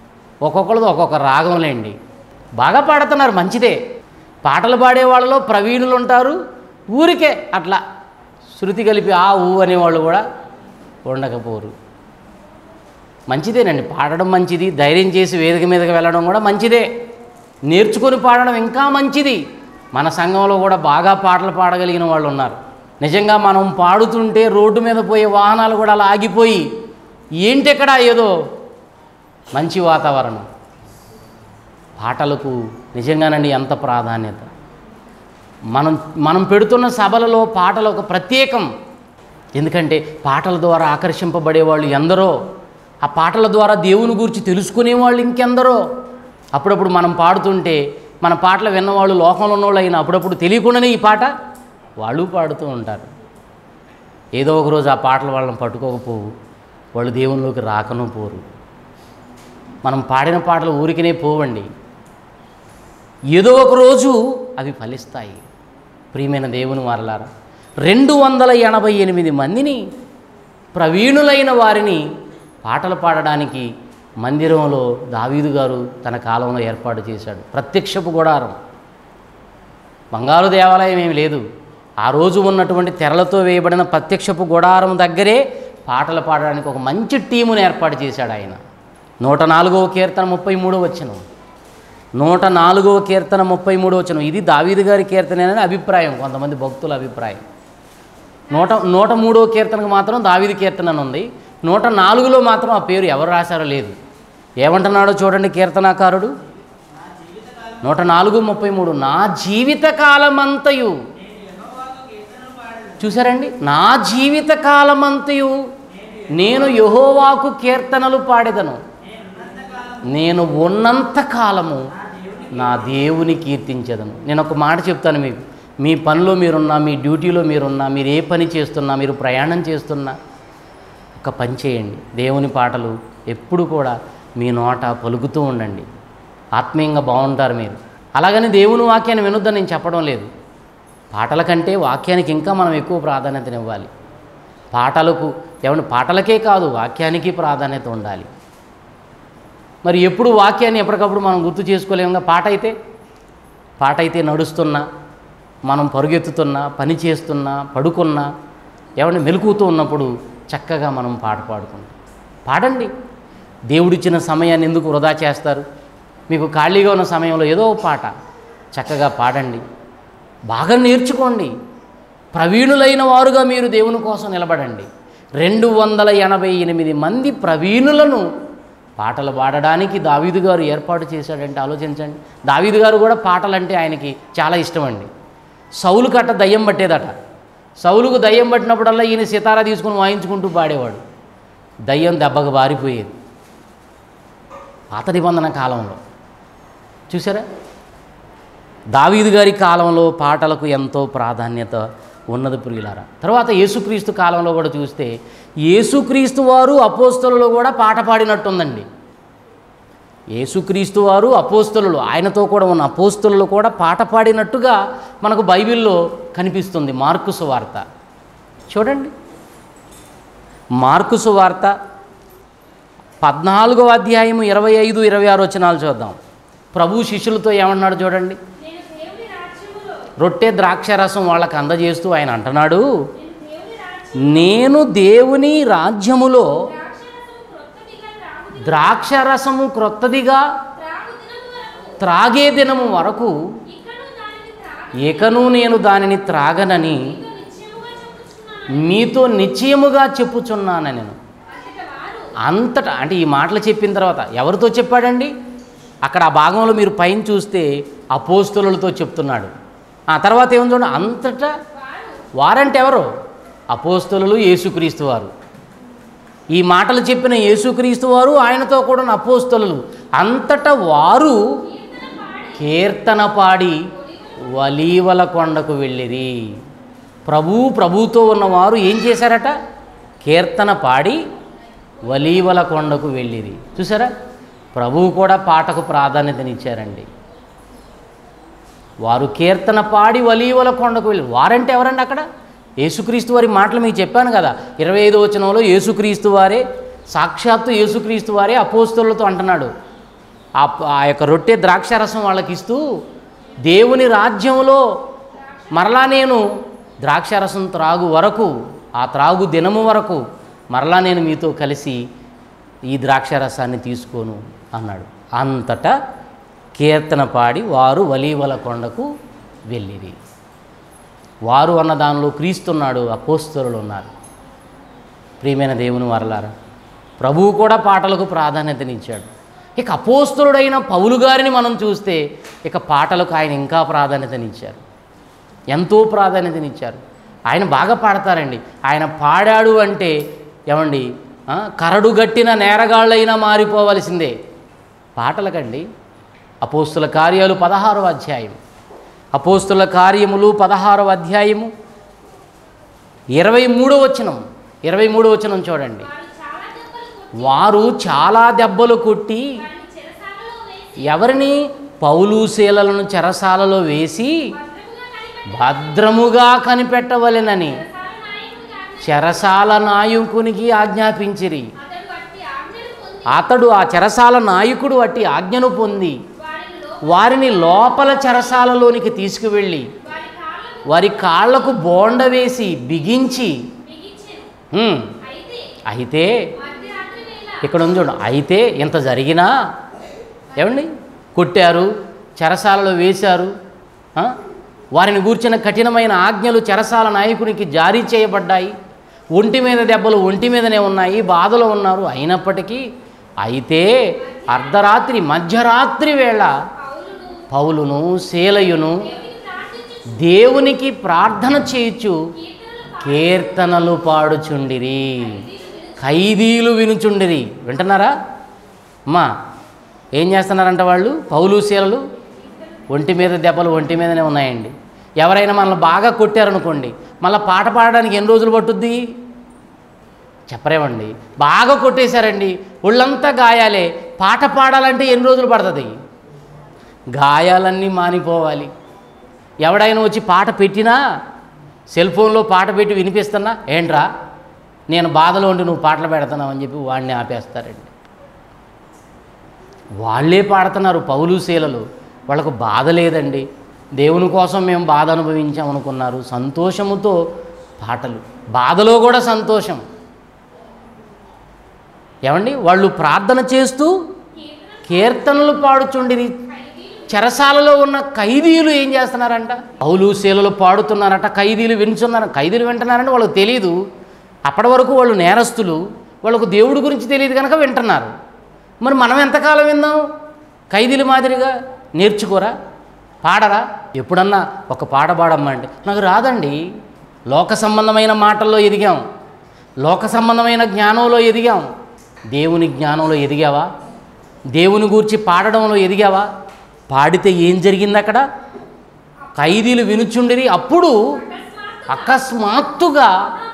ఒక్కొక్కరిది ఒక్కొక్క రాగంలేండి బాగా పాడుతున్నారు మంచిదే పాటలు పాడే వాళ్ళలో ప్రవీణులు ఉంటారు ఊరికే అట్లా శృతి కలిపి ఆ ఊ అనేవాళ్ళు కూడా ఉండకపోరు మంచిదేనండి పాడడం మంచిది ధైర్యం చేసి వేదిక మీదకి వెళ్ళడం కూడా మంచిదే నేర్చుకొని పాడడం ఇంకా మంచిది మన సంఘంలో కూడా బాగా పాటలు పాడగలిగిన వాళ్ళు ఉన్నారు నిజంగా మనం పాడుతుంటే రోడ్డు మీద పోయే వాహనాలు కూడా అలా ఆగిపోయి ఏంటెక్కడ ఏదో మంచి వాతావరణం పాటలకు నిజంగానండి ఎంత ప్రాధాన్యత మనం మనం పెడుతున్న సభలలో పాటలు ఒక ప్రత్యేకం ఎందుకంటే పాటల ద్వారా ఆకర్షింపబడే వాళ్ళు ఎందరో ఆ పాటల ద్వారా దేవుని గురించి తెలుసుకునే వాళ్ళు ఇంకెందరో అప్పుడప్పుడు మనం పాడుతుంటే మన పాటలు విన్నవాళ్ళు లోకంలో ఉన్నవాళ్ళు అయినా అప్పుడప్పుడు తెలియకుండానే ఈ పాట వాళ్ళు పాడుతూ ఉంటారు ఏదో ఒక రోజు ఆ పాటలు వాళ్ళని పట్టుకోకపోవు వాళ్ళు దేవునిలోకి రాకను పోరు మనం పాడిన పాటలు ఊరికనే పోవండి ఏదో ఒక రోజు అవి ఫలిస్తాయి ప్రియమైన దేవుని వారలారా రెండు వందల ఎనభై ఎనిమిది మందిని ప్రవీణులైన వారిని పాటలు పాడడానికి మందిరంలో దావీదు గారు తన కాలంలో ఏర్పాటు చేశాడు ప్రత్యక్షపు గుడారం బంగారు దేవాలయం ఏమి లేదు ఆ రోజు ఉన్నటువంటి తెరలతో వేయబడిన ప్రత్యక్షపు గుడారం దగ్గరే పాటలు పాడడానికి ఒక మంచి టీమును ఏర్పాటు చేశాడు ఆయన నూట నాలుగవ కీర్తన ముప్పై మూడో వచ్చిన నూట నాలుగవ కీర్తన ముప్పై మూడో వచ్చిన ఇది దావీదు గారి కీర్తన అని అభిప్రాయం కొంతమంది భక్తుల అభిప్రాయం నూట నూట మూడో కీర్తనకు మాత్రం దావీది కీర్తన అని ఉంది నూట నాలుగులో మాత్రం ఆ పేరు ఎవరు రాశారో లేదు ఏమంటున్నాడో చూడండి కీర్తనాకారుడు నూట నాలుగు ముప్పై మూడు నా జీవిత కాలమంతయు చూసారండి నా జీవిత కాలమంతయు నేను యహోవాకు కీర్తనలు పాడేదను నేను ఉన్నంత కాలము నా దేవుని కీర్తించదను నేను ఒక మాట చెప్తాను మీకు మీ పనిలో మీరున్నా మీ డ్యూటీలో మీరున్నా మీరు ఏ పని చేస్తున్నా మీరు ప్రయాణం చేస్తున్నా ఒక పని చేయండి దేవుని పాటలు ఎప్పుడు కూడా మీ నోట పలుకుతూ ఉండండి ఆత్మీయంగా బాగుంటారు మీరు అలాగని దేవుని వాక్యాన్ని వినొద్దని నేను చెప్పడం లేదు పాటల కంటే వాక్యానికి ఇంకా మనం ఎక్కువ ప్రాధాన్యతనివ్వాలి పాటలకు ఏమంటే పాటలకే కాదు వాక్యానికి ప్రాధాన్యత ఉండాలి మరి ఎప్పుడు వాక్యాన్ని ఎప్పటికప్పుడు మనం గుర్తు చేసుకోలేముగా పాట అయితే పాట అయితే నడుస్తున్నా మనం పరుగెత్తుతున్నా పని చేస్తున్నా పడుకున్నా ఏమంటే మెలుకుతూ ఉన్నప్పుడు చక్కగా మనం పాట పాడుకుంటాం పాడండి దేవుడిచ్చిన సమయాన్ని ఎందుకు వృధా చేస్తారు మీకు ఖాళీగా ఉన్న సమయంలో ఏదో ఒక పాట చక్కగా పాడండి బాగా నేర్చుకోండి ప్రవీణులైన వారుగా మీరు దేవుని కోసం నిలబడండి రెండు వందల ఎనభై ఎనిమిది మంది ప్రవీణులను పాటలు పాడడానికి దావీదు గారు ఏర్పాటు చేశాడంటే ఆలోచించండి దావీదు గారు కూడా పాటలంటే ఆయనకి చాలా ఇష్టం అండి సౌలు కట్ట దయ్యం పట్టేదట సౌలుకు దయ్యం పట్టినప్పుడల్లా ఈయన సితారా తీసుకుని వాయించుకుంటూ పాడేవాడు దయ్యం దెబ్బకు బారిపోయేది పాత నిబంధన కాలంలో చూసారా దావీదు గారి కాలంలో పాటలకు ఎంతో ప్రాధాన్యత ఉన్నది ప్రియులారా తర్వాత యేసుక్రీస్తు కాలంలో కూడా చూస్తే యేసుక్రీస్తు వారు అపోస్తలలో కూడా పాట పాడినట్టుందండి యేసుక్రీస్తు వారు అపోస్తలు ఆయనతో కూడా ఉన్న అపోస్తలు కూడా పాట పాడినట్టుగా మనకు బైబిల్లో కనిపిస్తుంది మార్కుసు వార్త చూడండి మార్కుసు వార్త పద్నాలుగవ అధ్యాయము ఇరవై ఐదు ఇరవై ఆరు వచనాలు చూద్దాం ప్రభు శిష్యులతో ఏమన్నాడు చూడండి నేను దేవుని రాజ్యములో రొట్టె ద్రాక్షరసం వాళ్ళకి అందజేస్తూ ఆయన అంటున్నాడు నేను దేవుని రాజ్యములో నేను దేవుని రాజ్యములో ద్రాక్షరసము క్రొత్తదిగా ద్రాక్షరసము క్రొత్తదిగా త్రాగు దినము వరకు త్రాగే దినము వరకు ఇక్కడు దానిని త్రాగి ఏకను నేను దానిని త్రాగనని మీతో నిశ్చయముగా చెప్పుచున్నాను మీతో నిశ్చయముగా చెప్పుచున్నాను నేను అంతట వారు అంతటా అంటే ఈ మాటలు చెప్పిన తర్వాత ఎవరితో చెప్పాడండి అక్కడ ఆ భాగంలో మీరు పైన చూస్తే అపోస్తులతో చెప్తున్నాడు ఆ తర్వాత ఏమో చూడండి అంతటా వారు వారంటే ఎవరు అపోస్తులు యేసుక్రీస్తు వారు ఈ మాటలు చెప్పిన యేసుక్రీస్తు వారు ఆయనతో కూడా ఉన్న అపోస్తులు అంతటా వారు కీర్తన పాడి వలీవల కొండకు వెళ్ళిరి ప్రభు ప్రభుతో ఉన్నవారు ఏం చేశారట కీర్తన పాడి వలీవల కొండకు వెళ్ళిరి చూసారా ప్రభువు కూడా పాటకు ప్రాధాన్యతనిచ్చారండి వారు కీర్తన పాడి వలీవల కొండకు వెళ్ళి వారంటే ఎవరండి అక్కడ యేసుక్రీస్తు వారి మాటలు మీకు చెప్పాను కదా ఇరవై ఐదో వచనంలో యేసుక్రీస్తు వారే సాక్షాత్తు యేసుక్రీస్తు వారే అపోస్తులతో అంటున్నాడు ఆ ఆ యొక్క రొట్టె ద్రాక్షారసం వాళ్ళకి ఇస్తూ దేవుని రాజ్యంలో మరలా నేను ద్రాక్షారసం త్రాగు వరకు ఆ త్రాగు దినము వరకు మరలా నేను మీతో కలిసి ఈ ద్రాక్షారసాన్ని తీసుకోను అన్నాడు అంతటా కీర్తన పాడి వారు వలీవల కొండకు వెళ్ళిరి వారు అన్న దానిలో క్రీస్తున్నాడు అపోస్తరులు ఉన్నారు ప్రియమైన దేవుని వరలారా ప్రభువు కూడా పాటలకు ప్రాధాన్యతనిచ్చాడు ఇక అపోస్తలుడైన పౌలు గారిని మనం చూస్తే ఇక పాటలకు ఆయన ఇంకా ప్రాధాన్యతనిచ్చారు ఎంతో ప్రాధాన్యతనిచ్చారు ఆయన బాగా పాడతారండి ఆయన పాడాడు అంటే ఏమండి ఆ, కరడు గట్టిన నేరగాళ్ళైనా మారిపోవలసిందే పాటలకండి అపోస్తుల కార్యాలు పదహారవ అధ్యాయం అపోస్తుల కార్యములు పదహారవ అధ్యాయము ఇరవై మూడో వచనం ఇరవై మూడో వచనం చూడండి వారు చాలా దెబ్బలు కొట్టి వారు చాలా దెబ్బలు కొట్టి వారిని చెరసాలలో వేసి ఎవరిని పౌలు శీలలను చెరసాలలో వేసి భద్రముగా భద్రముగా కనిపెట్టి కనిపెట్టవలెనని చెరసాల నాయకుడికి చెరసాల నాయకునికి ఆజ్ఞాపించారు ఆజ్ఞాపించిరి అతడు అట్టి ఆజ్ఞలు పొంది అతడు ఆ చెరసాల నాయకుడు అట్టి ఆజ్ఞను పొంది వారిలో వారిని లోపల చెరసాలలోనికి తీసుకువెళ్ళి వారి కాళ్ళకు వారి కాళ్లకు బోండ వేసి బిగించి బిగించెను "హ్మ్, అయితే అయితే మధ్యరాత్రి వేళ ఇక్కడ ఉంది చూడండి అయితే ఇంత జరిగినా ఏమండి కొట్టారు చెరసాలలో వేశారు ఆ? వారిని గూర్చిన కఠినమైన ఆజ్ఞలు చెరసాల నాయకునికి జారీ చేయబడ్డాయి ఒంటి మీద దెబ్బలు ఒంటి మీదనే ఉన్నాయి బాధలో ఉన్నారు అయినప్పటికీ అయితే అర్ధరాత్రి మధ్యరాత్రి వేళ పౌలును పౌలును శేలయును దేవునికి ప్రార్థించు దేవునికి ప్రార్థన చేయుచు కీర్తనలు కీర్తనలు పాడుచుండిరి ఖైదీలు వినుచుండిరి వింటున్నారా అమ్మా ఏం చేస్తున్నారంట వాళ్ళు పౌలు శీలలు ఒంటి మీద దెబ్బలు ఒంటి మీదనే ఉన్నాయండి ఎవరైనా మనల్ని బాగా కొట్టారనుకోండి మళ్ళీ పాట పాడడానికి ఎన్ని రోజులు పట్టుద్ది చెప్పరేమండి బాగా కొట్టేశారండి ఒళ్ళంతా గాయాలే పాట పాడాలంటే ఎన్ని రోజులు పడుతుంది గాయాలన్నీ మానిపోవాలి ఎవడైనా వచ్చి పాట పెట్టినా సెల్ ఫోన్లో పాట పెట్టి వినిపిస్తున్నా ఏంట్రా నేను బాధలో ఉండి నువ్వు పాటలు పెడుతున్నావు అని చెప్పి వాడిని ఆపేస్తారండి వాళ్ళే పాడుతున్నారు పౌలు శీలలు వాళ్ళకు బాధ లేదండి దేవుని కోసం మేము బాధ అనుభవించాం అనుకున్నారు సంతోషముతో పాటలు బాధలో కూడా సంతోషం ఏమండి వాళ్ళు ప్రార్థన చేస్తూ కీర్తనలు పాడుచుండిరి చెరసాలలో ఉన్న ఖైదీలు ఏం చేస్తున్నారంట పౌలు శీలలు పాడుతున్నారట ఖైదీలు వింటున్నారు ఖైదీలు వింటున్నారంటే వాళ్ళకి తెలియదు అప్పటి వరకు వాళ్ళు నేరస్తులు వాళ్ళకు దేవుడి గురించి తెలియదు కనుక వింటున్నారు మరి మనం ఎంతకాలం విందాం ఖైదీల మాదిరిగా నేర్చుకోరా పాడరా ఎప్పుడన్నా ఒక పాట పాడమ్మా అంటే నాకు రాదండి లోక సంబంధమైన మాటల్లో ఎదిగాం లోక సంబంధమైన జ్ఞానంలో ఎదిగాం దేవుని జ్ఞానంలో ఎదిగావా దేవుని గూర్చి పాడడంలో ఎదిగావా పాడితే ఏం జరిగింది అక్కడ ఖైదీలు వినుచుండిరి అప్పుడు అకస్మాత్తుగా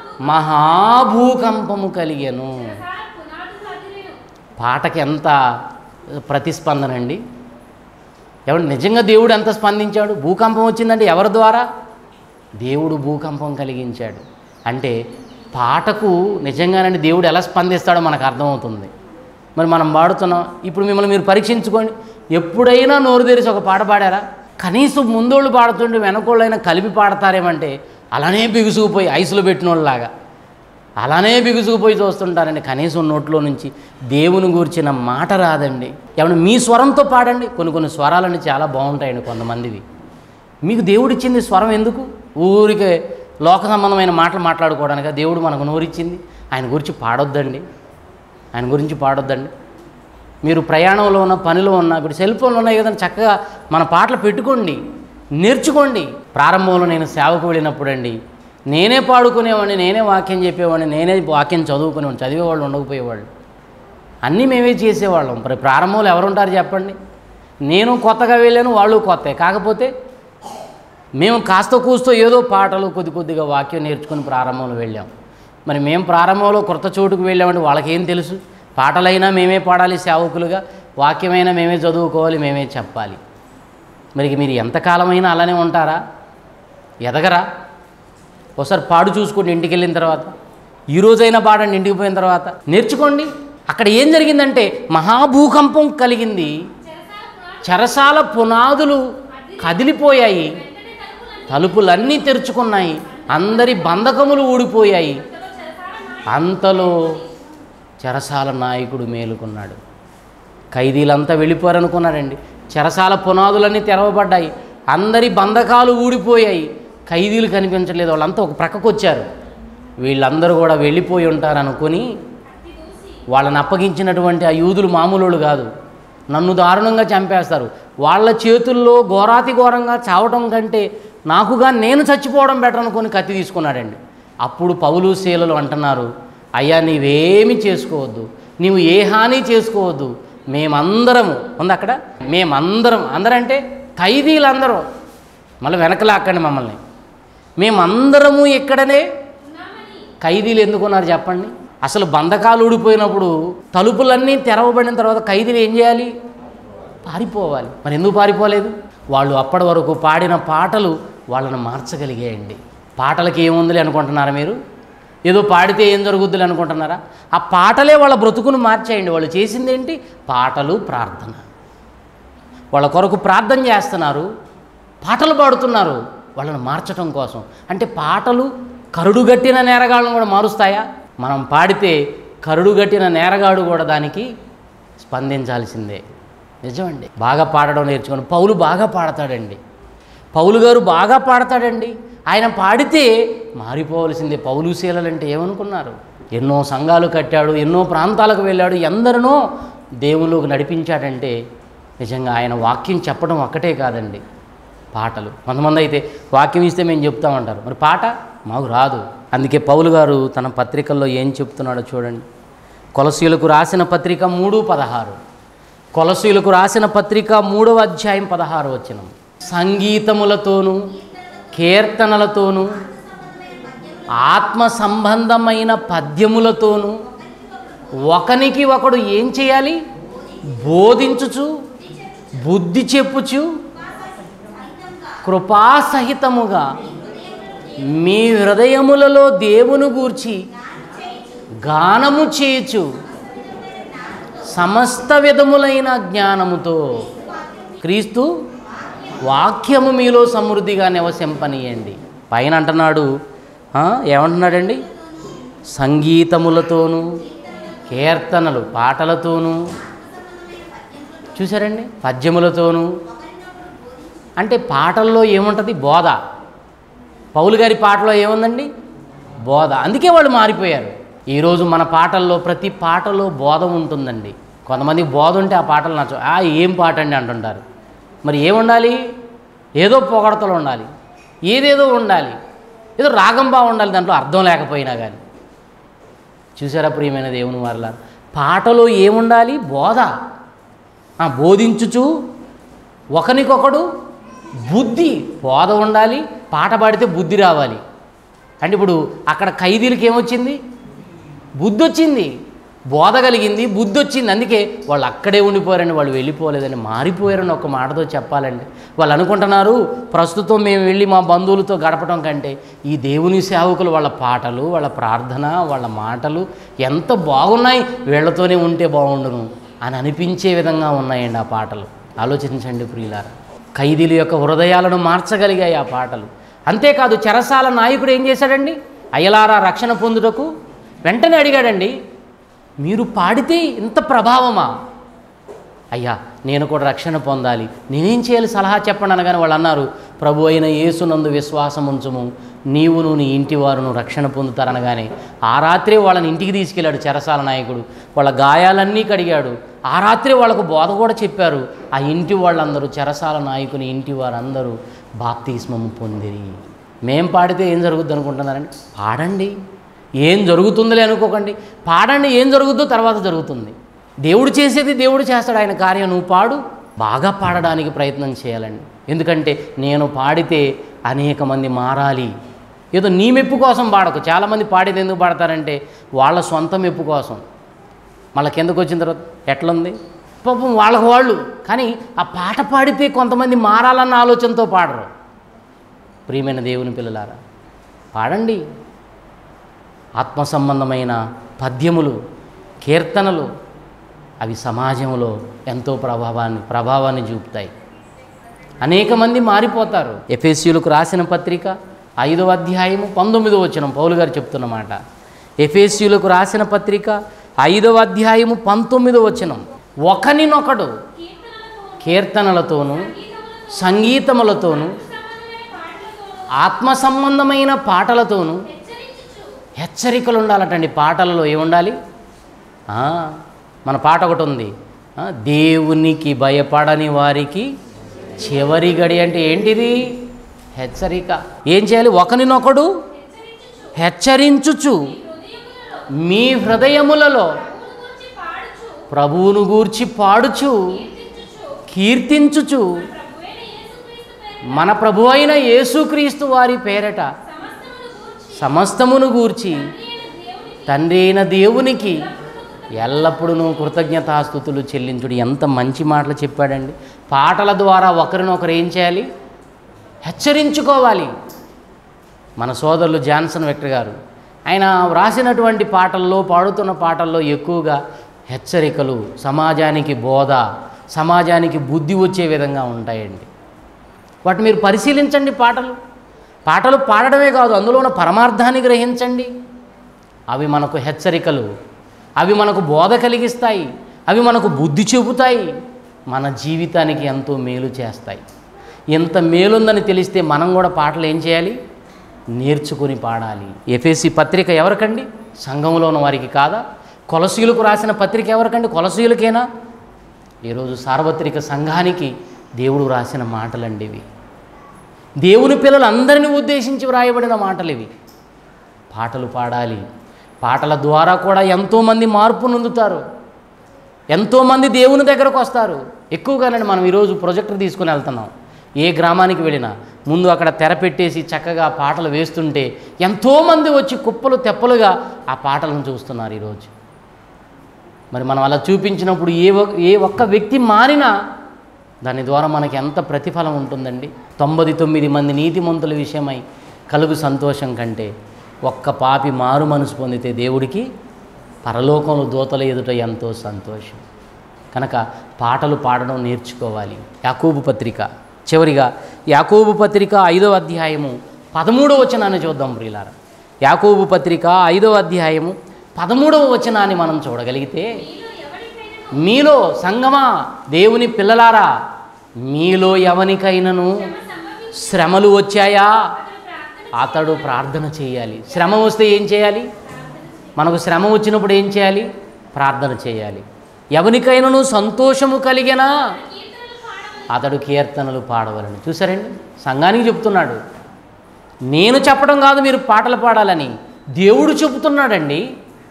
మహాభూకంపము కలిగెను చెరసాల పునాదులు అదిరెను పాటకి ఎంత ప్రతిస్పందన అండి ఏమంటే నిజంగా దేవుడు ఎంత స్పందించాడు భూకంపం వచ్చిందంటే ఎవరి ద్వారా దేవుడు భూకంపం కలిగించాడు అంటే పాటకు నిజంగానండి దేవుడు ఎలా స్పందిస్తాడో మనకు అర్థమవుతుంది మరి మనం పాడుతున్నాం ఇప్పుడు మిమ్మల్ని మీరు పరీక్షించుకోండి ఎప్పుడైనా నోరు తెరిచి ఒక పాట పాడారా కనీసం ముందోళ్ళు పాడుతుంటే వెనకోళ్ళైనా కలిపి పాడతారేమంటే అలానే బిగుసుకుపోయి ఐసులు పెట్టిన వాళ్ళలాగా అలానే బిగుసుకుపోయి చూస్తుంటారండి కనీసం నోట్లో నుంచి దేవుని గూర్చిన మాట రాదండి ఏమన్నా మీ స్వరంతో పాడండి కొన్ని కొన్ని స్వరాలండి చాలా బాగుంటాయండి కొంతమందివి మీకు దేవుడిచ్చింది స్వరం ఎందుకు ఊరికే లోక సంబంధమైన మాటలు మాట్లాడుకోవడానికి దేవుడు మనకు నోరిచ్చింది ఆయన గురించి పాడొద్దండి ఆయన గురించి పాడొద్దండి మీరు ప్రయాణంలో ఉన్న పనిలో ఉన్న ఇప్పుడు సెల్ ఫోన్లు ఉన్నాయి కదండి చక్కగా మన పాటలు పెట్టుకోండి నేర్చుకోండి ప్రారంభంలో నేను సేవకు వెళ్ళినప్పుడు అండి నేనే పాడుకునేవాడిని నేనే వాక్యం చెప్పేవాడిని నేనే వాక్యం చదువుకునేవాడిని చదివేవాళ్ళు ఉండకపోయేవాళ్ళు అన్నీ మేమే చేసేవాళ్ళం మరి ప్రారంభంలో ఎవరుంటారు చెప్పండి నేను కొత్తగా వెళ్ళాను వాళ్ళు కొత్త కాకపోతే మేము కాస్త కూస్తో ఏదో పాటలు కొద్ది కొద్దిగా వాక్యం నేర్చుకుని ప్రారంభంలో వెళ్ళాం మరి మేము ప్రారంభంలో కొత్త చోటుకు వెళ్ళామంటే వాళ్ళకేం తెలుసు పాటలైనా మేమే పాడాలి సేవకులుగా వాక్యమైనా మేమే చదువుకోవాలి మేమే చెప్పాలి మరి మీరు ఎంతకాలమైనా అలానే ఉంటారా ఎదగరా ఒకసారి పాడు చూసుకోండి ఇంటికి వెళ్ళిన తర్వాత ఈ రోజైనా పాడండి ఇంటికి పోయిన తర్వాత నేర్చుకోండి అక్కడ ఏం జరిగిందంటే మహాభూకంపం కలిగింది చెరసాల చెరసాల పునాదులు కదిలిపోయాయి తలుపులన్నీ తెరుచుకున్నాయి అందరి బంధకములు ఊడిపోయాయి అంతలో చెరసాల నాయకుడు మేలుకున్నాడు ఖైదీలంతా వెళ్ళిపోయారనుకున్నారండి చెరసాల పునాదులన్నీ తెరవబడ్డాయి అందరి బంధకాలు ఊడిపోయాయి ఖైదీలు కనిపించలేదు వాళ్ళంతా ఒక ప్రక్కకు వచ్చారు వీళ్ళందరూ కూడా వెళ్ళిపోయి ఉంటారనుకొని వాళ్ళని అప్పగించినటువంటి ఆ యూదులు మామూలు కాదు నన్ను దారుణంగా చంపేస్తారు వాళ్ళ చేతుల్లో ఘోరాతి ఘోరంగా చావటం కంటే నాకుగా నేను చచ్చిపోవడం బెటర్ అనుకొని కత్తి తీసుకున్నాడండి అప్పుడు పౌలు శీలలు అంటున్నారు అయ్యా నీవేమి చేసుకోవద్దు నీవు ఏ హాని చేసుకోవద్దు మేమందరము ఉంది అక్కడ మేమందరం అందరంటే ఖైదీలందరూ మళ్ళీ వెనకలాక్కండి మమ్మల్ని మేమందరము ఇక్కడనే ఖైదీలు ఎందుకున్నారు చెప్పండి అసలు బంధకాలు ఊడిపోయినప్పుడు తలుపులన్నీ తెరవబడిన తర్వాత ఖైదీలు ఏం చేయాలి పారిపోవాలి మరి ఎందుకు పారిపోలేదు వాళ్ళు అప్పటి వరకు పాడిన పాటలు వాళ్ళని మార్చగలిగాయండి పాటలకి ఏముందిలే అనుకుంటున్నారా మీరు ఏదో పాడితే ఏం జరుగుద్దులే అనుకుంటున్నారా ఆ పాటలే వాళ్ళ బ్రతుకును మార్చేయండి వాళ్ళు చేసింది ఏంటి పాటలు ప్రార్థన వాళ్ళ కొరకు ప్రార్థన చేస్తున్నారు పాటలు పాడుతున్నారు వాళ్ళని మార్చటం కోసం అంటే పాటలు కరుడుగట్టిన నేరగాళ్ళను కూడా మారుస్తాయా మనం పాడితే కరుడుగట్టిన నేరగాడు కూడా దానికి స్పందించాల్సిందే నిజమండి బాగా పాడడం నేర్చుకోండి పౌలు బాగా పాడతాడండి పౌలు గారు బాగా పాడతాడండి ఆయన పాడితే మారిపోవలసిందే పౌలు శీలలు అంటే ఏమనుకున్నారు ఎన్నో సంఘాలు కట్టాడు ఎన్నో ప్రాంతాలకు వెళ్ళాడు ఎందరినో దేవుళ్ళకి నడిపించాడంటే నిజంగా ఆయన వాక్యం చెప్పడం ఒక్కటే కాదండి పాటలు కొంతమంది అయితే వాక్యం ఇస్తే మేము చెప్తామంటారు మరి పాట మాకు రాదు అందుకే పౌలు గారు తన పత్రికల్లో ఏం చెప్తున్నాడో చూడండి కొలసీలకు రాసిన పత్రిక మూడు పదహారు కొలసీలకు రాసిన పత్రిక మూడవ అధ్యాయం పదహారు వచ్చిన సంగీతములతోనూ కీర్తనలతోనూ ఆత్మ సంబంధమైన పద్యములతోనూ ఒకనికి ఒకడు ఏం చేయాలి బోధించుచు బుద్ధి చెప్పుచు కృపాసహితముగా మీ హృదయములలో దేవుని గూర్చి గానము చేయుచు సమస్త విధములైన జ్ఞానముతో క్రీస్తు వాక్యము మీలో సమృద్ధిగా నివసింపనీయండి పైన అంటున్నాడు ఆ, ఏమంటున్నాడండి సంగీతములతోనూ కీర్తనలు పాటలతోనూ చూసారండి పద్యములతోనూ అంటే పాటల్లో ఏముంటుంది బోధ పౌలు గారి పాటలో ఏముందండి బోధ అందుకే వాళ్ళు మారిపోయారు ఈరోజు మన పాటల్లో ప్రతి పాటలో బోధ ఉంటుందండి కొంతమందికి బోధ ఉంటే ఆ పాటలు నచ్చ ఆ ఏం పాట అండి అంటుంటారు మరి ఏముండాలి ఏదో పొగడతలు ఉండాలి ఏదేదో ఉండాలి ఏదో రాగం బాగుండాలి దాంట్లో అర్థం లేకపోయినా కానీ చూసారా ప్రియమైన దేవుని వారలా పాటలో ఏముండాలి బోధ ఆ, బోధించుచు ఒకనికొకడు బుద్ధి బోధ ఉండాలి పాట పాడితే బుద్ధి రావాలి అంటే ఇప్పుడు అక్కడ ఖైదీలకి ఏమొచ్చింది బుద్ధి వచ్చింది బోధ కలిగింది బుద్ధి వచ్చింది అందుకే వాళ్ళు అక్కడే ఉండిపోయారని వాళ్ళు వెళ్ళిపోలేదని మారిపోయారని ఒక మాటతో చెప్పాలండి వాళ్ళు అనుకుంటున్నారు ప్రస్తుతం మేము వెళ్ళి మా బంధువులతో గడపడం కంటే ఈ దేవుని సేవకులు వాళ్ళ పాటలు వాళ్ళ ప్రార్థన వాళ్ళ మాటలు ఎంత బాగున్నాయి వీళ్ళతోనే ఉంటే బాగుండును అని అనిపించే విధంగా ఉన్నాయండి ఆ పాటలు ఆలోచించండి ప్రియులారా ఖైదీల యొక్క హృదయాలను మార్చగలిగాయి ఆ పాటలు అంతేకాదు చెరసాల నాయకుడు ఏం చేశాడండి అయ్యలారా రక్షణ పొందుటకు వెంటనే అడిగాడండి మీరు పాడితే ఇంత ప్రభావమా అయ్యా నేను కూడా రక్షణ పొందాలి నేనేం చేయాలి సలహా చెప్పండి అనగానే వాళ్ళు అన్నారు ప్రభు అయిన యేసునందు విశ్వాసం ఉంచుము నీవును నీ ఇంటి వారును రక్షణ పొందుతారనగానే ఆ రాత్రే వాళ్ళని ఇంటికి తీసుకెళ్ళాడు చెరసాల నాయకుడు వాళ్ళ గాయాలన్నీ కడిగాడు ఆ రాత్రే వాళ్ళకు బోధ కూడా చెప్పారు ఆ ఇంటి వాళ్ళందరూ చెరసాల నాయకుని ఇంటి వారందరూ బాప్తిస్మము పొందిరి మేం పాడితే ఏం జరుగుద్ది అనుకుంటున్నారండి పాడండి ఏం జరుగుతుందిలే అనుకోకండి పాడండి ఏం జరుగుద్దో తర్వాత జరుగుతుంది దేవుడు చేసేది దేవుడు చేస్తాడు ఆయన కార్యం నువ్వు పాడు బాగా పాడడానికి ప్రయత్నం చేయాలండి ఎందుకంటే నేను పాడితే అనేక మంది మారాలి ఏదో నీ మెప్పు కోసం పాడకు చాలామంది పాడేది ఎందుకు పాడతారంటే వాళ్ళ సొంత మెప్పు కోసం మళ్ళీ కిందకు వచ్చిన తర్వాత ఎట్లుంది పాపం వాళ్ళకు వాళ్ళు కానీ ఆ పాట పాడితే కొంతమంది మారాలన్న ఆలోచనతో పాడరు ప్రియమైన దేవుని పిల్లలారా పాడండి ఆత్మ సంబంధమైన పద్యములు కీర్తనలు అవి సమాజంలో ఎంతో ప్రభావాన్ని ప్రభావాన్ని చూపుతాయి అనేక మంది మారిపోతారు ఎఫేసీయులకు రాసిన పత్రిక ఐదవ అధ్యాయము పంతొమ్మిదో వచనం పౌలు గారు చెప్తున్నమాట ఎఫేసీయులకు రాసిన పత్రిక ఐదవ అధ్యాయము పంతొమ్మిదో వచనం ఒకనినొకడు కీర్తనలతో కీర్తనలతోనూ సంగీతములతో సంగీతములతోనూ సంబంధమైన పాటలతో ఆత్మ సంబంధమైన పాటలతోనూ హెచ్చరించుచు హెచ్చరికలు ఉండాలటండి పాటలలో ఏముండాలి ఆ, మన పాట ఒకటి ఉంది ఆ, దేవునికి భయపడని వారికి చివరి గడి అంటే ఏంటిది హెచ్చరిక ఏం చేయాలి ఒకరినొకడు హెచ్చరించుచు హృదయములలో మీ హృదయములలో ప్రభువును గూర్చి పాడుచు ప్రభువును గూర్చి పాడుచు కీర్తించుచు కీర్తించుచు ప్రభువైన యేసుక్రీస్తు పేరిట మన ప్రభు అయిన యేసుక్రీస్తు వారి పేరట సమస్తమును గూర్చి సమస్తమును గూర్చి తండ్రి అయిన దేవునికి తండ్రి అయిన దేవునికి ఎల్లప్పుడూ కృతజ్ఞతాస్థుతులు చెల్లించుడు ఎంత మంచి మాటలు చెప్పాడండి పాటల ద్వారా ఒకరినొకరు ఏం చేయాలి హెచ్చరించుకోవాలి మన సోదరులు జాన్సన్ వెక్టర్ గారు ఆయన వ్రాసినటువంటి పాటల్లో పాడుతున్న పాటల్లో ఎక్కువగా హెచ్చరికలు సమాజానికి బోధ సమాజానికి బుద్ధి వచ్చే విధంగా ఉంటాయండి వాటి మీరు పరిశీలించండి పాటలు పాటలు పాడడమే కాదు అందులో ఉన్న పరమార్థాన్ని గ్రహించండి అవి మనకు హెచ్చరికలు అవి మనకు బోధ కలిగిస్తాయి అవి మనకు బుద్ధి చెబుతాయి మన జీవితానికి ఎంతో మేలు చేస్తాయి ఎంత మేలుందని తెలిస్తే మనం కూడా పాటలు ఏం చేయాలి నేర్చుకుని పాడాలి ఎఫ్ఎసి పత్రిక ఎవరికండి సంఘంలో ఉన్న వారికి కాదా కొలసీలకు రాసిన పత్రిక ఎవరికండి కొలసీలకేనా ఈరోజు సార్వత్రిక సంఘానికి దేవుడు రాసిన మాటలండి ఇవి దేవుని పిల్లలందరినీ ఉద్దేశించి వ్రాయబడిన మాటలు ఇవి పాటలు పాడాలి పాటల ద్వారా కూడా ఎంతోమంది మార్పు నొందుతారు ఎంతోమంది దేవుని దగ్గరకు వస్తారు ఎక్కువగానండి మనం ఈరోజు ప్రొజెక్టర్ తీసుకుని వెళ్తున్నాం ఏ గ్రామానికి వెళ్ళినా ముందు అక్కడ తెర పెట్టేసి చక్కగా పాటలు వేస్తుంటే ఎంతోమంది వచ్చి కుప్పలు తెప్పలుగా ఆ పాటలను చూస్తున్నారు ఈరోజు మరి మనం అలా చూపించినప్పుడు ఏ ఒ- ఏ ఒక్క వ్యక్తి మారినా దాని ద్వారా మనకి ఎంత ప్రతిఫలం ఉంటుందండి తొంభై తొమ్మిది మంది నీతిమంతుల విషయమై కలుగు సంతోషం కంటే ఒక్క పాపి మారు మనసు పొందితే దేవుడికి పరలోకంలో దూతల ఎదుట ఎంతో సంతోషం కనుక పాటలు పాడడం నేర్చుకోవాలి యాకోబు పత్రిక చివరిగా యాకోబు పత్రిక ఐదవ అధ్యాయము పదమూడవ వచనాన్ని చూద్దాం ప్రియులారా యాకోబు పత్రిక ఐదవ అధ్యాయము పదమూడవ వచనాన్ని మనం చూడగలిగితే మీలో ఎవరికైనా మీలో సంగమా దేవుని పిల్లలారా మీలో ఎవనికైనను సంభవించి శ్రమలు వచ్చాయా అతడు ప్రార్థన అతడు ప్రార్థన చేయాలి శ్రమ వస్తే ఏం చేయాలి మనకు శ్రమ వచ్చినప్పుడు ఏం చేయాలి ప్రార్థన చేయాలి ఎవనికైనను సంతోషము కలిగినా కీర్తనలు పాడవలెను అతడు కీర్తనలు పాడవలని చూసారండి సంఘానికి చెప్తున్నాడు నేను చెప్పడం కాదు మీరు పాటలు పాడాలని దేవుడు చెబుతున్నాడండి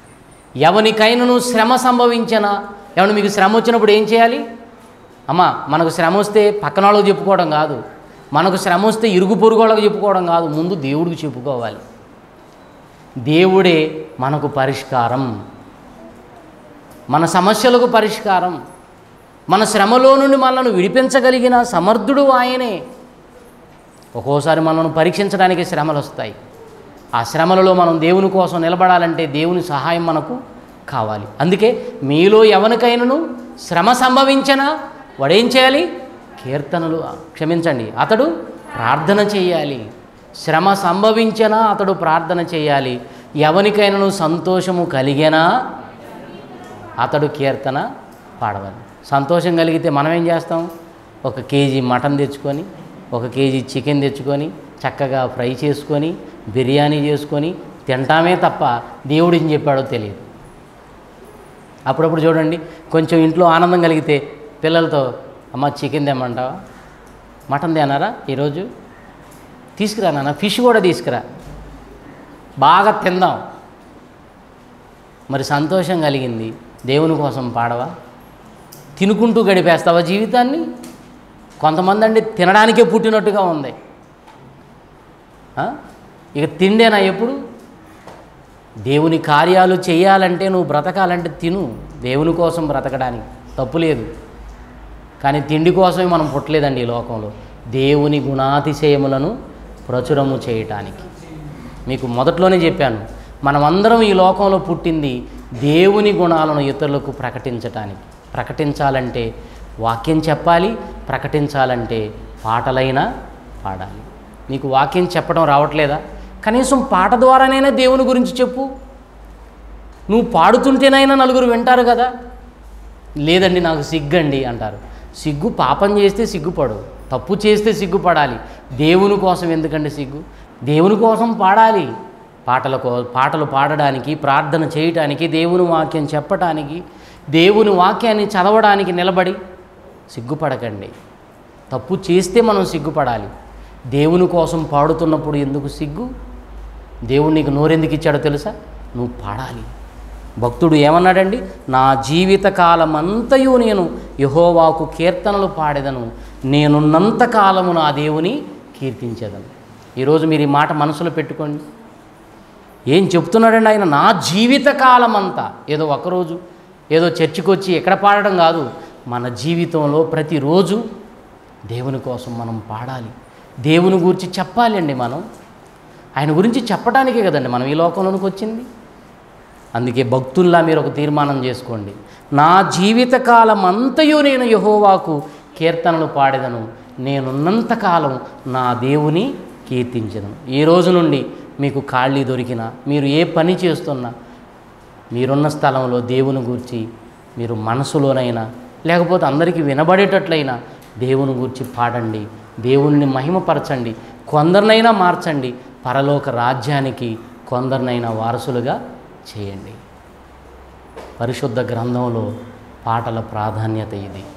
ఎవనికైనను శ్రమ సంభవించనా ఎవరు మీకు శ్రమ వచ్చినప్పుడు ఏం చేయాలి అమ్మా మనకు శ్రమ వస్తే పక్కన వాళ్ళకి చెప్పుకోవడం కాదు మనకు శ్రమ వస్తే ఇరుగు పొరుగు వాళ్ళకి చెప్పుకోవడం కాదు ముందు దేవుడికి చెప్పుకోవాలి దేవుడే మనకు పరిష్కారం మన సమస్యలకు పరిష్కారం మన శ్రమలో నుండి మనల్ని విడిపించగలిగిన సమర్థుడు ఆయనే ఒక్కోసారి మనల్ని పరీక్షించడానికి శ్రమలు వస్తాయి ఆ శ్రమలలో మనం దేవుని కోసం నిలబడాలంటే దేవుని సహాయం మనకు కావాలి అందుకే మీలో ఎవరికైనాను శ్రమ సంభవించనా వాడేం చేయాలి కీర్తనలు క్షమించండి అతడు ప్రార్థన చేయాలి శ్రమ సంభవించనా అతడు ప్రార్థన చేయాలి ఎవరికైనాను సంతోషము కలిగేనా అతడు కీర్తన పాడవాలి సంతోషం కలిగితే మనం ఏం చేస్తాం ఒక కేజీ మటన్ తెచ్చుకొని ఒక కేజీ చికెన్ తెచ్చుకొని చక్కగా ఫ్రై చేసుకొని బిర్యానీ చేసుకొని తింటామే తప్ప దేవుడు ఏం చెప్పాడో తెలియదు అప్పుడప్పుడు చూడండి కొంచెం ఇంట్లో ఆనందం కలిగితే పిల్లలతో అమ్మ చికెన్ తెమ్మంటావా మటన్ తేనారా ఈరోజు తీసుకురా నాన్న ఫిష్ కూడా తీసుకురా బాగా తిందాం మరి సంతోషం కలిగింది దేవుని కోసం పాడవా తినుకుంటూ గడిపేస్తావా జీవితాన్ని కొంతమంది అండి తినడానికే పుట్టినట్టుగా ఉంది ఆ? ఇక తిండేనా ఎప్పుడు దేవుని కార్యాలు చేయాలంటే నువ్వు బ్రతకాలంటే తిను దేవుని కోసం బ్రతకడానికి తప్పు లేదు కానీ తిండి కోసమే మనం పుట్టలేదండి ఈ లోకంలో దేవుని గుణాతిశయములను ప్రచురము చేయటానికి మీకు మొదట్లోనే చెప్పాను మనమందరం ఈ లోకంలో పుట్టింది దేవుని గుణాలను ఇతరులకు ప్రకటించటానికి ప్రకటించాలంటే వాక్యం చెప్పాలి ప్రకటించాలంటే పాటలైనా పాడాలి నీకు వాక్యం చెప్పడం రావట్లేదా కనీసం పాట ద్వారానైనా దేవుని గురించి చెప్పు నువ్వు పాడుతుంటేనైనా నలుగురు వింటారు కదా లేదండి నాకు సిగ్గండి అంటారు సిగ్గు పాపం చేస్తే సిగ్గుపడు తప్పు చేస్తే సిగ్గుపడాలి దేవుని కోసం ఎందుకండి సిగ్గు దేవుని కోసం పాడాలి పాటల కో పాటలు పాడడానికి ప్రార్థన చేయటానికి దేవుని వాక్యం చెప్పటానికి దేవుని వాక్యాన్ని చదవడానికి నిలబడి సిగ్గుపడకండి తప్పు చేస్తే మనం సిగ్గుపడాలి దేవుని కోసం పాడుతున్నప్పుడు ఎందుకు సిగ్గు దేవుడు నీకు నోరెందుకు ఇచ్చాడో తెలుసా నువ్వు పాడాలి భక్తుడు ఏమన్నాడండి నా జీవిత కాలమంతయు నేను యహోవాకు కీర్తనలు పాడేదను నేనున్నంత కాలము నా దేవుని కీర్తించేదను ఈరోజు మీరు ఈ మాట మనసులో పెట్టుకోండి ఏం చెప్తున్నాడండి ఆయన నా జీవిత కాలమంతా ఏదో ఒకరోజు ఏదో చర్చికి వచ్చి ఎక్కడ పాడడం కాదు మన జీవితంలో ప్రతిరోజు దేవుని కోసం మనం పాడాలి దేవుని గురించి చెప్పాలి అండి మనం ఆయన గురించి చెప్పడానికే కదండి మనం ఈ లోకంలోనికి వచ్చింది అందుకే భక్తుల్లా మీరు ఒక తీర్మానం చేసుకోండి నా జీవితకాలం అంతయు నేను యహోవాకు కీర్తనలు పాడేదను నేనున్నంతకాలం నా దేవుని కీర్తించను ఈ రోజు నుండి మీకు ఖాళీ దొరికినా మీరు ఏ పని చేస్తున్నా మీరున్న స్థలంలో దేవుని గురించి మీరు మనసులోనైనా లేకపోతే అందరికీ వినబడేటట్లయినా దేవుని గురించి పాడండి దేవుణ్ణి మహిమపరచండి కొందరినైనా మార్చండి పరలోక రాజ్యానికి కొందరినైనా వారసులుగా చేయండి పరిశుద్ధ గ్రంథంలో పాటల ప్రాధాన్యత ఇది